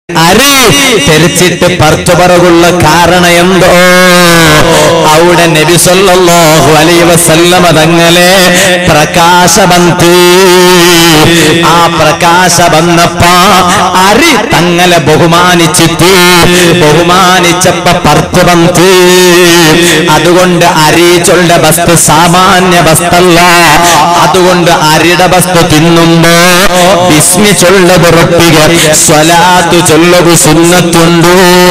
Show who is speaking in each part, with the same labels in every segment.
Speaker 1: അരി തെരിച്ചിട്ട് പർത്തു പറകുള്ള കാരണം എന്തോ അവിടെ നബി സല്ലല്ലാഹു അലൈഹി വസല്ലമ തങ്ങളെ പ്രകാശബന്ത് ആ പ്രകാശ വന്നപ്പ അരി തങ്ങളെ ബഹുമാനിച്ചിട്ട് ബഹുമാനിച്ചപ്പ പർത്ത് ബന്ത് അതുകൊണ്ട് അരീച്ചൊള്ള വസ്തു സാമാന്യ വസ്തല്ല അതുകൊണ്ട് അരിയുടെ വസ്തു തിന്നുമ്പോ ബിസ്മി ചൊല്ല പുറപ്പിക സ്വലാത്തു ചൊല്ലു സുന്നത്തുണ്ടോ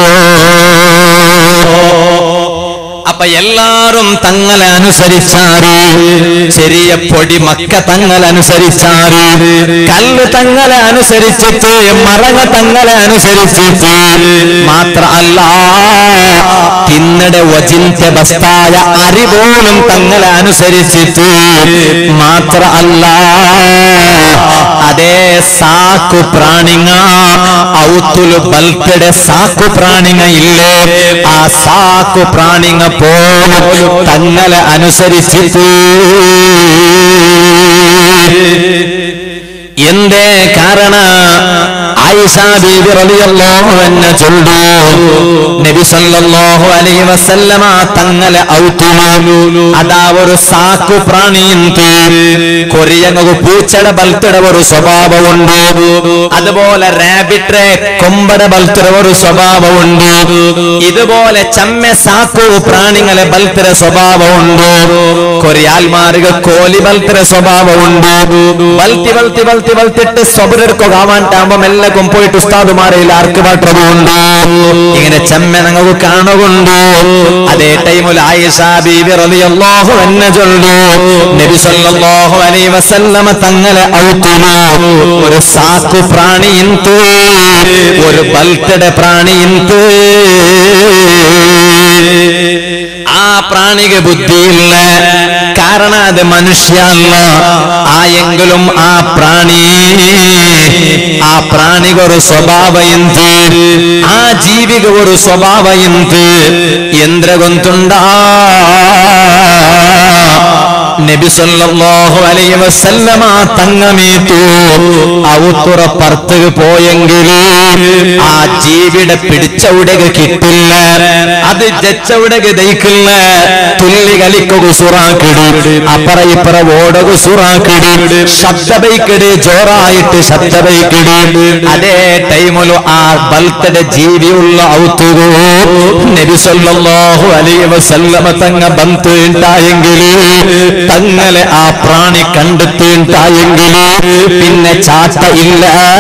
Speaker 1: അപ്പൊ എല്ലാരും തങ്ങളെ അനുസരിച്ചാറ് ചെറിയ പൊടി മക്ക തങ്ങളെ അനുസരിച്ചാറ് കല്ല് തങ്ങളെ അനുസരിച്ചിട്ട് മറങ്ങ തങ്ങളെ അനുസരിച്ചിട്ട് മാത്രല്ല തിന്നടെ വചിന്ത ബസ്തായ അരി പോലും തങ്ങളെ അനുസരിച്ചിട്ട് മാത്രല്ല അതേ സാക്കു പ്രാണിങ്ങ ഔത്തുല് ബൽക്കടെ സാക്കു പ്രാണിങ്ങ ഇല്ലേ ആ സാക്കു പ്രാണിങ്ങ പോലും തങ്ങളെ അനുസരിച്ചിട്ട് എന്തേ കാരണ ആയിഷ ബീബി റളിയല്ലാഹു അൻഹ ചൊല്ലു നബി സല്ലല്ലാഹു അലൈഹി വസല്ലമ തങ്ങളെ ഔത്തുലു അതാ ഒരു സാക്കു പ്രാണിയുണ്ട് കൊറിയങ്ങു പൂച്ചയുടെ ബൽത്തയുടെ ഒരു സ്വഭാവമുണ്ട് അതുപോലെ റാബിറ്റെ കൊമ്പയുടെ ബൽത്തയുടെ ഒരു സ്വഭാവമുണ്ട് ഇതുപോലെ ചമ്മ സാക്കു പ്രാണികളെ ബൽത്തര സ്വഭാവമുണ്ട് കൊറിയാൽമാർക്ക് കോലി ബൽത്തര സ്വഭാവമുണ്ട് ബൽത്തി ബൽത്തി ബൽത്തി ബൽത്തിട്ട് സ്വബരെടുക്കാവാണ്ടാകുമ്പോ മെല്ലക്കും പോയിട്ട് ഉസ്താദുമാരെ ആർക്ക് പാട്ടമുണ്ട് ഇങ്ങനെ ചെമ്മ ഞങ്ങൾക്ക് കാണുകൊണ്ട് അതേ ടൈമിൽ ആയിഷ ബീബി റളിയല്ലാഹു അൻഹ ചൊല്ലു നബി സല്ലല്ലാഹു അലൈഹി വസല്ലമ തങ്ങളെ ഔത്തുലു ഒരു സാക്കു പ്രാണിയിന്ത് ഒരു ബൽത്തടെ പ്രാണിയിന്ത് ആ പ്രാണിക്ക് ബുദ്ധിയില്ല കാരണം അത് മനുഷ്യ അല്ല ആയെങ്കിലും ആ പ്രാണി ആ പ്രാണിക ഒരു സ്വഭാവ എന്ത് ആ ജീവിക ഒരു സ്വഭാവ എന്ത് എന്ത്ര ഗൊന്തുണ്ടാ നബി സല്ലല്ലാഹു അലൈഹി വസല്ലമ തങ്ങമേത്തു ഔത്തുറ പർത്ത് പോയെങ്കിൽ ആ ജീവിയുടെ പിടിച്ചവിടക കിട്ടില്ല അത് ജച്ചവിടക ദയിക്കില്ല തുള്ളി കളിക്കുക സുറാക്കിട് അപ്പറ ഇപ്പറ ഓടക സുറാക്കിട് ശബ്ദബൈക്കിട് ജോറായിട്ട് ശബ്ദബൈക്കിട് അതേ ടൈമിലു ആ ബൽത്തടെ ജീവിയുള്ള ഔത്തുകോ നബി സല്ലല്ലാഹു അലൈഹി വസല്ലമ തങ്ങ ബന്ത് ഉണ്ടായെങ്കിൽ തങ്ങളെ ആ പ്രാണി കണ്ടെത്തിണ്ടായെങ്കിൽ പിന്നെ ചാട്ട ഇല്ല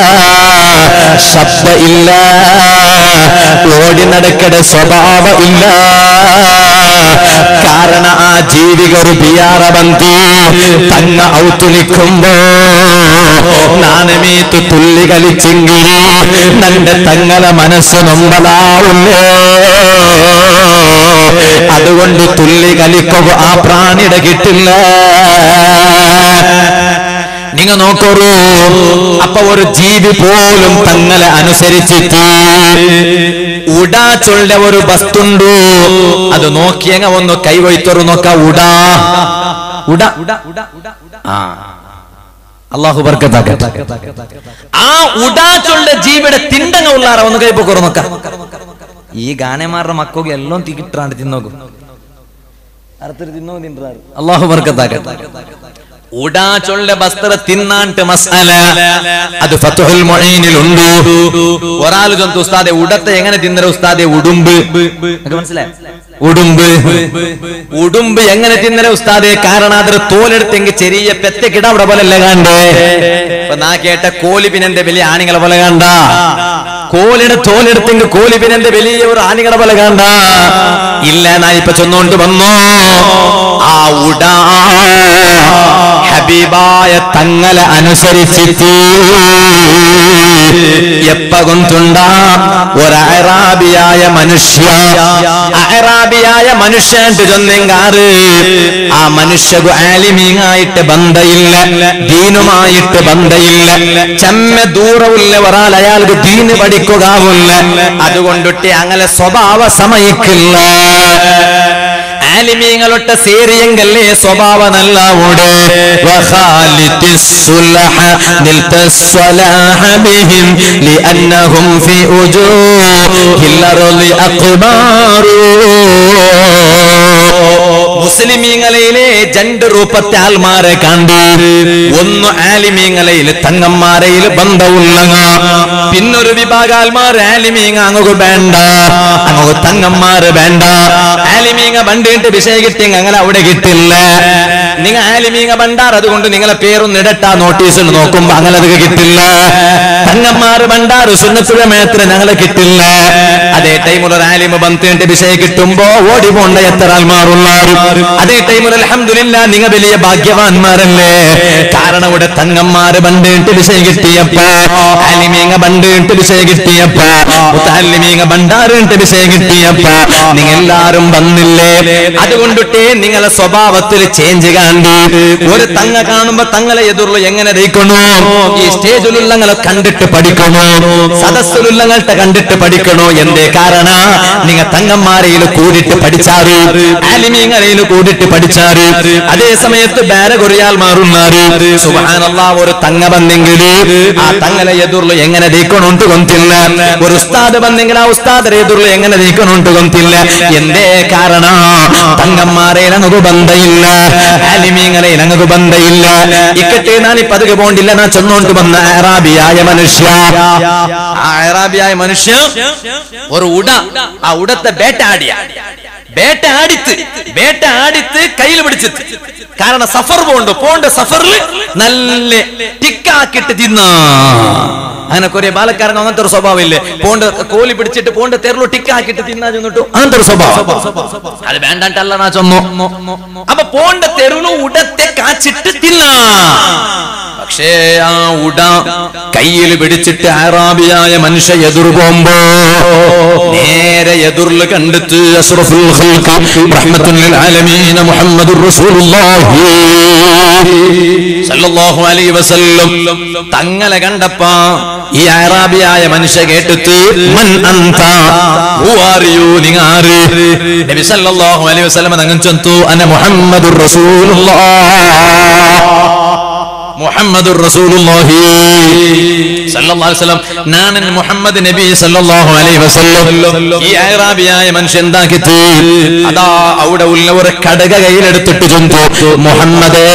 Speaker 1: ശബ്ദ ഇല്ല ഓടി നടക്കട സ്വഭാവ ഇല്ല കാരണ ആ ജീവികರು ಬಿಯಾರ ಬಂತು ತನ್ನ ಔತುಲಿಕ್ಕುಂಬೋ ನಾನಮೀತು ತುಲ್ಲಿ ಕಲಿಚಿಂಗಿರಿ ನನ್ನ ತಂಗಲ ಮನಸ್ಸು നൊമ്പലാവുന്നേ അതുകൊണ്ട് തുള്ളി കലിക്കുക ആ പ്രാണിയുടെ കിട്ടില്ല നിങ്ങ നോക്കൂ അപ്പൊ ഒരു ജീവി പോലും തങ്ങളെ അനുസരിച്ചിട്ട് ഉടാച്ചുള്ള ഒരു വസ്തുണ്ടു അത് നോക്കിയങ്ങ ഒന്ന് കൈവയ്ത്തൊരു നോക്ക ഉടാ ഉട ആ അള്ളാഹു ബർക്കത്താക്കട്ടെ ആ ഉടാച്ചുള്ള ജീവിയുടെ തിണ്ടങ്ങ ഉള്ളാറ ഒന്ന് കൈപ്പൊക്കറു നോക്ക ഈ ഗാനമാരുടെ മക്കൾക്ക് എല്ലാം തികിട്ടാണ്ട് തിന്നോക്കും അള്ളാഹു ബർക്കത്താക്കട്ടെ ഉടാചൊള്ള വസ്ത്ര തിന്നാണ്ട് മസാല അത് ഫത്തുഹുൽ മൊഴീനിൽ ഉണ്ട് ഒരാൾ ചൊന്തു ഉസ്താദെ ഉടത്തെ എങ്ങനെ തിന്നര ഉസ്താദെ ഉടുമ്പ് നിനക്ക് മനസ്സിലായി ഉടുമ്പ് ഉടുമ്പ് എങ്ങനെ തിന്നര ഉസ്താദെ കാരണം അതിന് തോലെടുത്തെങ്കിൽ ചെറിയ പെത്തക്കിട അവിടെ പോലെ അല്ല കണ്ടേ ഇപ്പൊ നാ കേട്ട കോലിപിനന്റെ വലിയ ആണികളെ പോലെ കണ്ട കോലിയുടെ തോലെടുത്തെങ്കിൽ കോലിപിനന്റെ വലിയ ഒരു ആണികളെ പോലെ കണ്ട ഇല്ല നാ ഇപ്പൊ ചൊന്നുകൊണ്ട് വന്നോ ആ ഉടാ ഹബീബായ തങ്ങളെ അനുസരിച്ചിട്ട് എപ്പ കൊണ്ടുണ്ട ഒരറാബിയായ മനുഷ്യ അറാബിയായ മനുഷ്യൻ ചൊന്നെങ്കാറ് ആ മനുഷ്യകു ആലിമീങ്ങായിട്ട് ബന്ധയില്ല ദീനുമായിട്ട് ബന്ധയില്ല ചെമ്മ ദൂരമില്ല ഒരാൾ അയാൾക്ക് ദീന് പഠിക്കുകയില്ല അതുകൊണ്ടിട്ട് അങ്ങനെ സ്വഭാവ സമയിക്കില്ല ആലിമീങ്ങളൊട്ട സേരിയെങ്കല്ലേ സ്വഭാവ നല്ല ഓട് وخالط الصلح نلت الصلاح بهم لأنهم في وجوه الأرض أقمار മുസ്ലിമീങ്ങളയിലെ രണ്ട് രൂപത്തെ ആൽമാരെ കണ്ട് ഒന്ന് ആലിമീങ്ങളയിൽ തങ്ങന്മാരയിൽ ബന്ധമുള്ളങ്ങ പിന്നൊരു വിഭാഗ ആൽമാർ ആലിമീങ്ങ അങ്ങ് വേണ്ട അങ്ങ് തങ്ങന്മാര് വേണ്ട ആലിമീങ്ങ ബണ്ടിട്ട് വിഷയം കിട്ടി അങ്ങനെ അവിടെ കിട്ടില്ല നിങ്ങൾ ആലിമീങ്ങ ബണ്ടാർ അതുകൊണ്ട് നിങ്ങളെ പേരൊന്നും ഇടട്ടാ നോട്ടീസിൽ നോക്കുമ്പോ അങ്ങനെ അത് കിട്ടില്ല തങ്ങന്മാര് ബണ്ടാറ് സുന്നത്തുക മേത്ര ഞങ്ങളെ കിട്ടില്ല അതേ ടൈമിൽ ഒരു ആലിമ ബന്ധിട്ട് വിഷയം കിട്ടുമ്പോ ഓടി പോണ്ട എത്ര ആൽമാറുള്ളാരും അതേ ടൈമിൽ അലഹമില്ല നിങ്ങൾ വലിയ ഭാഗ്യവാന്മാരല്ലേ കാരണം ഇവിടെ തങ്ങന്മാര് ബണ്ടിട്ട് വിഷയം കിട്ടിയപ്പോ ആലിമീങ്ങ ബണ്ടിട്ട് വിഷയം കിട്ടിയപ്പോ മുത്താലിമീങ്ങ ബണ്ടാറിട്ട് വിഷയം കിട്ടിയപ്പോ നിങ്ങൾ എല്ലാരും വന്നില്ലേ അതുകൊണ്ടിട്ടേ നിങ്ങളെ സ്വഭാവത്തിൽ ചേഞ്ച് കണ്ട് ഒരു തങ്ങ കാണുമ്പോ തങ്ങളെ എതിർള്ള എങ്ങനെ ദയിക്കണോ ഈ സ്റ്റേജിലുള്ളങ്ങളെ കണ്ടിട്ട് പഠിക്കണോ സദസ്സിലുള്ളങ്ങളുടെ കണ്ടിട്ട് പഠിക്കണോ എന്തേ കാരണ നിങ്ങ തങ്ങന്മാരയിൽ കൂടിട്ട് പഠിച്ചാറ് ആലിമീങ്ങളയിൽ കൂടിട്ട് പഠിച്ചാറ് അതേ സമയത്ത് ബേര കൊറിയാൽ മാറുന്നാറ് സുബാനല്ല ഒരു തങ്ങ വന്നെങ്കിൽ ആ തങ്ങളെ എതിർള്ള എങ്ങനെ ദയിക്കണോണ്ട് കൊന്തില്ല ഒരു ഉസ്താദ് വന്നെങ്കിൽ ആ ഉസ്താദരെ എതിർള്ള എങ്ങനെ ദയിക്കണോണ്ട് കൊന്തില്ല എന്തേ കാരണ തങ്ങന്മാരെ നമുക്ക് ബന്ധയില്ല ആലിമീങ്ങളെ ഞങ്ങൾക്ക് ബന്ധയില്ല ഇക്കട്ടെ ഞാൻ ഇപ്പൊ അതുക പോണ്ടില്ല ഞാൻ ചെന്നോണ്ട് വന്ന അറാബിയായ മനുഷ്യ ആ അറാബിയായ മനുഷ്യ ഒരു ഉട ആ ഉടത്തെ വേട്ടാടിയ വേട്ടാടിത്ത് വേട്ടാടിത്ത് കയ്യിൽ പിടിച്ചിട്ട് കാരണം സഫർ പോണ്ട് പോണ്ട സഫറിൽ നല്ല ടിക്കാക്കിട്ട് തിന്നാ അങ്ങനെ കുറെ ബാലക്കാരൻ അങ്ങനത്തെ ഒരു സ്വഭാവം ഇല്ലേ പോണ്ട് കോലി പിടിച്ചിട്ട് പോണ്ട് തെരലു ടിക്കാക്കിട്ട് തിന്നാ ചെന്നിട്ടു അങ്ങനത്തെ ഒരു സ്വഭാവം അത് വേണ്ടല്ല നാ ചൊന്നു അപ്പൊ പോണ്ട തെരുളു ഉടത്തെ കാച്ചിട്ട് തിന്നാ പക്ഷേ ആ ഉട കയ്യിൽ പിടിച്ചിട്ട് ആറാബിയായ മനുഷ്യ എതിർ പോകുമ്പോ നേരെ എതിർല് കണ്ടെത്ത് അഷ്റഫുൽ ഖൽഖ് റഹ്മത്തുൽ ലിൽ ആലമീൻ മുഹമ്മദുർ റസൂലുള്ളാഹി സല്ലല്ലാഹു അലൈഹി വസല്ലം തങ്ങളെ കണ്ടപ്പോ ഈ അറാബിയായ മനുഷ്യ കേട്ടിട്ട് മൻ അന്ത ഹു ആർ യു നിങ്ങാറ് നബി സല്ലല്ലാഹു അലൈഹി വസല്ലം തങ്ങൾ ചൊന്തു അന മുഹമ്മദുർ റസൂലുള്ളാഹ് മുഹമ്മദുർ റസൂലുള്ളാഹി സല്ലല്ലാഹു അലൈഹി വസല്ലം നാനൻ മുഹമ്മദ് നബി സല്ലല്ലാഹു അലൈഹി വസല്ലം ഈ അറാബിയായ മനുഷ്യൻ എന്താക്കിത്ത് അതാ അവിടെ ഉള്ള ഒരു കടക കയ്യിലെടുത്തിട്ട് ചൊന്തു മുഹമ്മദേ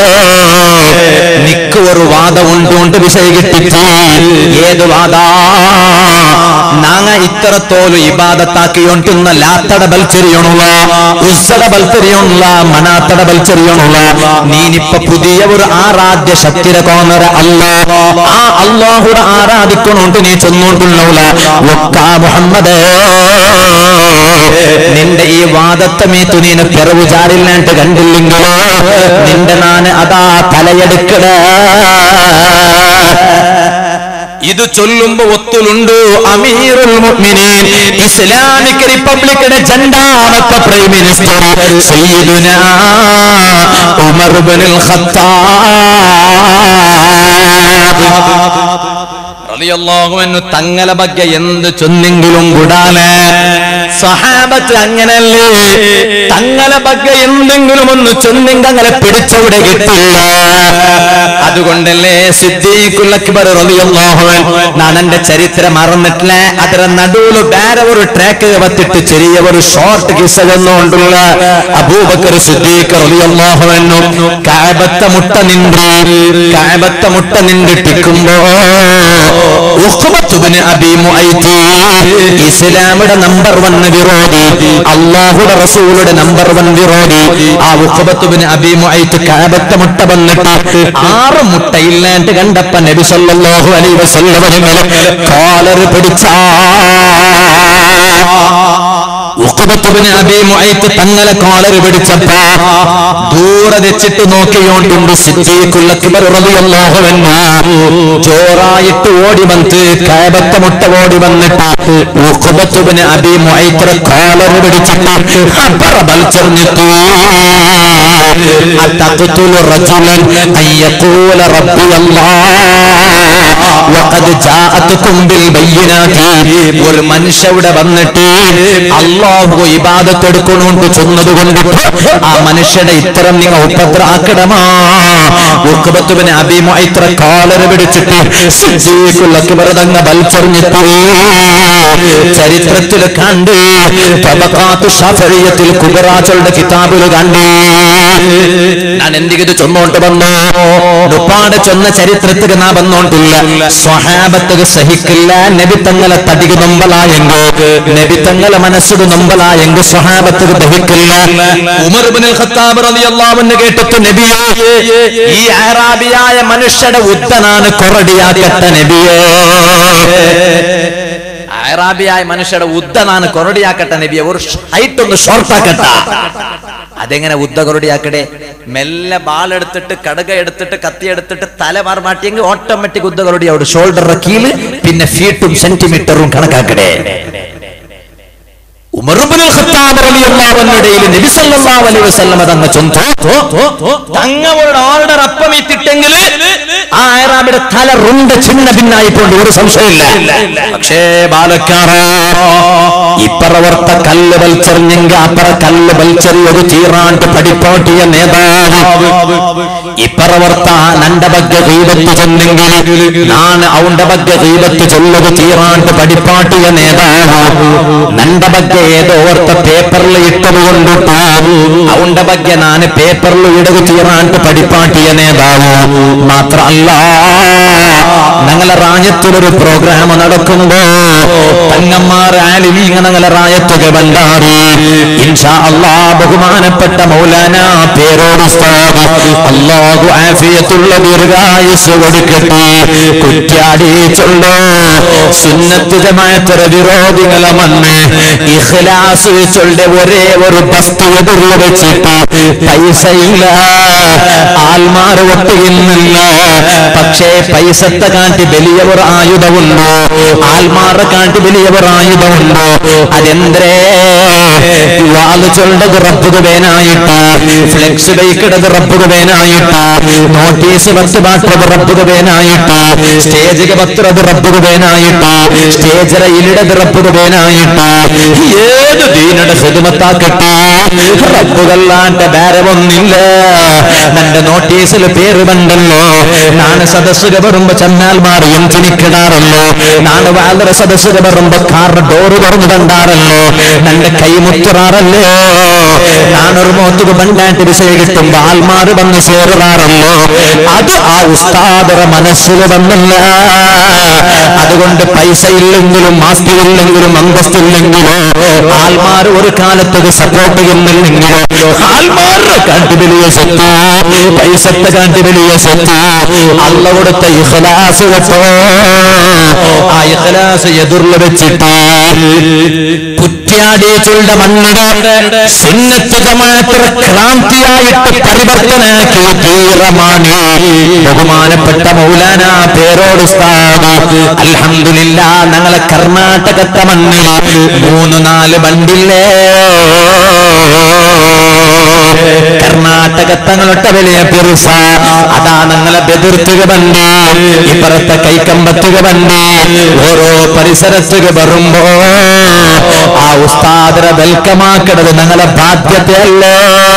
Speaker 1: നിക്ക് ഒരു വാദം ഉണ്ടുകൊണ്ട് വിഷയം കിട്ടിട്ട് ഏത് വാദാ നാങ്ങ ഇത്രത്തോലും ഇബാദത്താക്കിയൊണ്ടുന്ന ലാത്തട ബൽച്ചെറിയണുള്ള ഉസ്സട ബൽച്ചെറിയണുള്ള മനാത്തട ബൽച്ചെറിയണുള്ള നീനിപ്പ പുതിയ ഒരു ആരാധ്യ ശക്തിയുടെ കോന്നര അല്ല ആ അള്ളാഹുടെ ആരാധിക്കണോണ്ട് നീ ചെന്നോണ്ടുള്ള ഒക്ക മുഹമ്മദ് നിന്റെ ഈ വാദത്തെ മേത്തു നീന് പിറവു ചാടില്ലാണ്ട് കണ്ടില്ലെങ്കിലോ നിന്റെ നാന് അതാ തലയെടുക്കട ഇത് ചൊല്ലുമ്പോ ഒത്തുലുണ്ട് അമീറുൽ മുഅ്മിനീൻ ഇസ്ലാമിക് റിപ്പബ്ലിക്കിന്റെ രണ്ടാമത്തെ പ്രൈം മിനിസ്റ്റർ സയ്യിദുന ഉമർ ഇബ്നുൽ ഖത്താബ് റളിയല്ലാഹു അൻഹു തങ്ങളെ ബഗ്ഗ എന്ത് ചൊന്നെങ്കിലും കൂടാലെ സഹാബത്ത് അങ്ങനല്ലേ തങ്ങളെ ബഗ്ഗ എന്തെങ്കിലും ഒന്ന് ചൊന്നെങ്കിൽ അങ്ങനെ പിടിച്ചവിടെ കിട്ടില്ല അതുകൊണ്ടല്ലേ സിദ്ദീഖുൽ അക്ബർ റളിയല്ലാഹു അൻഹു ഞാൻ എന്റെ ചരിത്രം മറന്നിട്ടില്ല ಅದರ നടുവില് വേറെ ഒരു ട്രാക്ക് വത്തിട്ട് ചെറിയ ഒരു ഷോർട്ട് കിസ്സ എന്നുകൊണ്ടുള്ള അബൂബക്കർ സിദ്ദീഖ് റളിയല്ലാഹു അൻഹു കഅബത്തെ മുട്ട നിன்று കഅബത്തെ മുട്ട നിന്നിട്ടിരിക്കുമ്പോ ഉഖ്ബത്തുബ്നു അബീ മുഅയ്ത് ഇസ്ലാമിയുടെ നമ്പർ വൺ വിരോധി അള്ളാഹുടെ റസൂലുടെ നമ്പർ വൺ വിരോധി ആ ഉഖ്ബത്തുബ്നു അബീ മുഅയ്ത് കഅബത്തെ മുട്ട വന്നിട്ട് ആറ് മുട്ട ഇല്ലാണ്ട് കണ്ടപ്പ നബി സല്ലല്ലാഹു അലൈഹി വസല്ലം കോലർ പിടിച്ചാ ഉഖബത്തുബ്നു അബീ മുഅയ്ത് തങ്ങളെ കോലർ പിടിച്ചപ്പോ ദൂരെ വെച്ചിട്ട് നോക്കിയോണ്ടുണ്ട് സിദ്ദീഖുൽ അക്ബർ റളിയല്ലാഹു അൻഹു ജോറായിട്ട് ഓടി വന്ന് കഅബത്തെ മുട്ട ഓടി വന്നിട്ട് ഉഖബത്തുബ്നു അബീ മുഅയ്ത് കോലർ പിടിച്ചിട്ട് അപ്പറ ബൽച്ചെറിഞ്ഞിട്ടു أتقتل رجلا أن يقول ربي الله وقد جاءتكم بالبينات ഒരു മനുഷ്യവിടെ വന്നിട്ട് അള്ളാഹു അള്ളാഹു ഇബാദത്തെടുക്കണോണ്ട് ചൊന്നത് കൊണ്ടിട്ട് ആ മനുഷ്യന്റെ ഇത്തരം നിങ്ങൾ ഉപദ്രാക്കടമാ ഉക്കുബത്തുവിനെ അഭിമൈത്ര കാലര പിടിച്ചിട്ട് സിദ്ദീഖുൽ ബൽച്ചറിഞ്ഞിട്ട് ചരിത്രത്തിൽ കണ്ട് തബക്കാത്തു ഷാഫിയത്തിൽ കുബറാച്ചളുടെ കിതാബിൽ കണ്ട് ഞാൻ എന്തിത് ചൊന്നോട്ട് വന്നു ഉപ്പാട് ചൊന്ന ചരിത്രത്തിൽ നാ വന്നോണ്ടില്ല സ്വഹാബത്തത് സഹിക്കില്ല നബി തങ്ങളെ തടിക നൊമ്പലായെങ്കോ നബി തങ്ങളെ മനസ്സിന് നൊമ്പലായെങ്കോ സ്വഹാബത്തത് ദഹിക്കില്ല ഉമർ ഇബ്നുൽ ഖത്താബ് റളിയല്ലാഹു അൻഹു കേട്ടിട്ട് നബിയെ ഈ അറാബിയായ മനുഷ്യരുടെ ഉത്തനാണ് കൊറടിയാക്കട്ട നബിയേ അറാബിയായ മനുഷ്യരുടെ ഉദ്ദനാണ് കൊറടിയാക്കട്ടെ നബിയെ ഒരു ഹൈറ്റ് ഒന്ന് ഷോർട്ടാക്കട്ട അതെങ്ങനെ ഉദ്ദ കൊറടിയാക്കടേ മെല്ലെ ബാൾ എടുത്തിട്ട് കടുക എടുത്തിട്ട് കത്തി എടുത്തിട്ട് തല മാർമാട്ടിയെങ്കിൽ ഓട്ടോമാറ്റിക് ഉദ്ദ കൊറടിയാവും ഷോൾഡർ കീല് പിന്നെ ഫീറ്റും സെന്റിമീറ്ററും കണക്കാക്കടേ ഉമറുബ്നുൽ ഖത്താബ് റളിയല്ലാഹു അൻഹുടേയിൽ നബി സല്ലല്ലാഹു അലൈഹി വസല്ലമ തങ്ങ ചൊന്തു തങ്ങളുടെ ഓർഡർ അപ്പം ഇട്ടിട്ടെങ്കിൽ ആ അയറാബിയുടെ തല റുണ്ട് ചിന്ന ഭിന്നായി പോണ്ട് ഒരു സംശയമില്ല പക്ഷേ ബാലക്കാറ ഇപ്പറവർത്ത കല്ല് വലിച്ചെറിഞ്ഞെങ്കിൽ അപ്പറ കല്ല് വലിച്ചെറിയൊരു തീറാണ്ട് പടിപ്പാട്ടിയ നേതാവ് ഇപ്പറവർത്ത നണ്ട ബഗ്ഗ ഗീബത്ത് ചെന്നെങ്കിൽ നാണ് ഔണ്ട ബഗ്ഗ ഗീബത്ത് ചൊല്ലത് തീറാണ്ട് പടിപ്പാട്ടിയ നേതാവ് നണ്ട ബഗ്ഗ ഏതോ ഓർത്ത പേപ്പറിൽ ഇട്ടത് കൊണ്ടിട്ട് ഔണ്ട ബഗ്ഗ നാന് പേപ്പറിൽ ഇടത് തീറാണ്ട് പടിപ്പാട്ടിയ നേതാവ് മാത്രല്ല ഞങ്ങളെ റായത്തിലൊരു പ്രോഗ്രാം നടക്കുമ്പോ തങ്ങന്മാർ ആലിമീങ്ങ ഞങ്ങളെ റായത്തുക ബണ്ടാറി ഇൻഷാ അല്ലാ ബഹുമാനപ്പെട്ട മൗലാന പേരോട് ഉസ്താദ് അല്ലാഹു ആഫിയത്തുള്ള ദീർഘായുസ് കൊടുക്കട്ടെ കുറ്റാടി ചൊല്ലോ സുന്നത്ത് ജമാഅത്തര വിരോധികളെ മണ്ണ് ഇഖ്ലാസ് ചൊല്ലെ ഒരേ ഒരു വസ്തു എതിർന്ന് വെച്ചിട്ട് പൈസയില്ല ആൽമാർ ഒട്ടുകില്ല പക്ഷേ പൈസത്തെ കാട്ടി വലിയവർ ആയുധമുണ്ടോ ആൽമാറെ കാട്ടി വലിയവർ ആയുധമുണ്ടോ അതെന്തരേ വാല് ചൊല്ലത് റബ്ബുക വേനായിട്ട് ഫ്ലെക്സ് ബൈക്കിടത് റബ്ബുക വേനായിട്ട് നോട്ടീസ് പത്ത് പാട്ടത് റബ്ബുക വേനായിട്ട് സ്റ്റേജിക പത്രത് റബ്ബുക വേനായിട്ട് സ്റ്റേജ് റയിലിടത് റബ്ബുക വേനായിട്ട് ഏത് ദീനയുടെ ഹിദമത്താക്കട്ടെ റബ്ബുകല്ലാന്റെ ഭാരമൊന്നില്ല നിന്റെ നോട്ടീസിൽ പേര് കണ്ടല്ലോ നാണ് സദസ്സുക വരുമ്പോ ചെന്നാൽ മാറിയും ചിനിക്കിടാറല്ലോ നാണ് വളരെ സദസ്സുക വരുമ്പോ കാറിന്റെ ഡോറ് തുറന്നു കണ്ടാറല്ലോ നിന്റെ കൈ മുത്തുറാറല്ലോ നാണൊരു മോത്തുക ബണ്ടാണ്ട് വിഷയ കിട്ടുമ്പോ ആൽമാറ് വന്ന് ചേറുകാറല്ലോ അത് ആ ഉസ്താദറ മനസ്സിൽ വന്നില്ല അതുകൊണ്ട് പൈസ ഇല്ലെങ്കിലും ആസ്തി ഇല്ലെങ്കിലും അന്തസ്തില്ലെങ്കിലോ ആൽമാർ ഒരു കാലത്ത് സപ്പോർട്ട് ചെയ്യുന്നില്ലെങ്കിലോ ആൽമാരുടെ കാട്ടി വലിയ സ്വത്ത് പൈസത്തെ കാട്ടി വലിയ സ്വത്ത് അല്ല കൊടുത്ത ഇഖലാസ് കേട്ടോ ആ ഇഖലാസ് എതിർല് വെച്ചിട്ട് കുറ്റ്യാടീച്ചുള്ള മണ്ണിടെ സുന്നത്ത് ജമാഅത്തിനെ ക്രാന്തിയായിട്ട് പരിവർത്തനാക്കിയ തീരമാണ് ബഹുമാനപ്പെട്ട മൗലാന പേരോട് ഉസ്താദ് അൽഹംദുലില്ല ഞങ്ങളെ കർണാടകത്തെ മണ്ണിൽ മൂന്ന് നാല് ബണ്ടില്ലേ കർണാടക തങ്ങളുടെ വലിയ പെരുസ അതാ ഞങ്ങളെ ബെതിർത്തുക ബണ്ടി ഇപ്പുറത്തെ കൈക്കമ്പത്തുക ബണ്ടി ഓരോ പരിസരത്തുക വരുമ്പോ ആ ഉസ്താദരെ വെൽക്കമാക്കണത് ഞങ്ങളെ ബാധ്യതയല്ലേ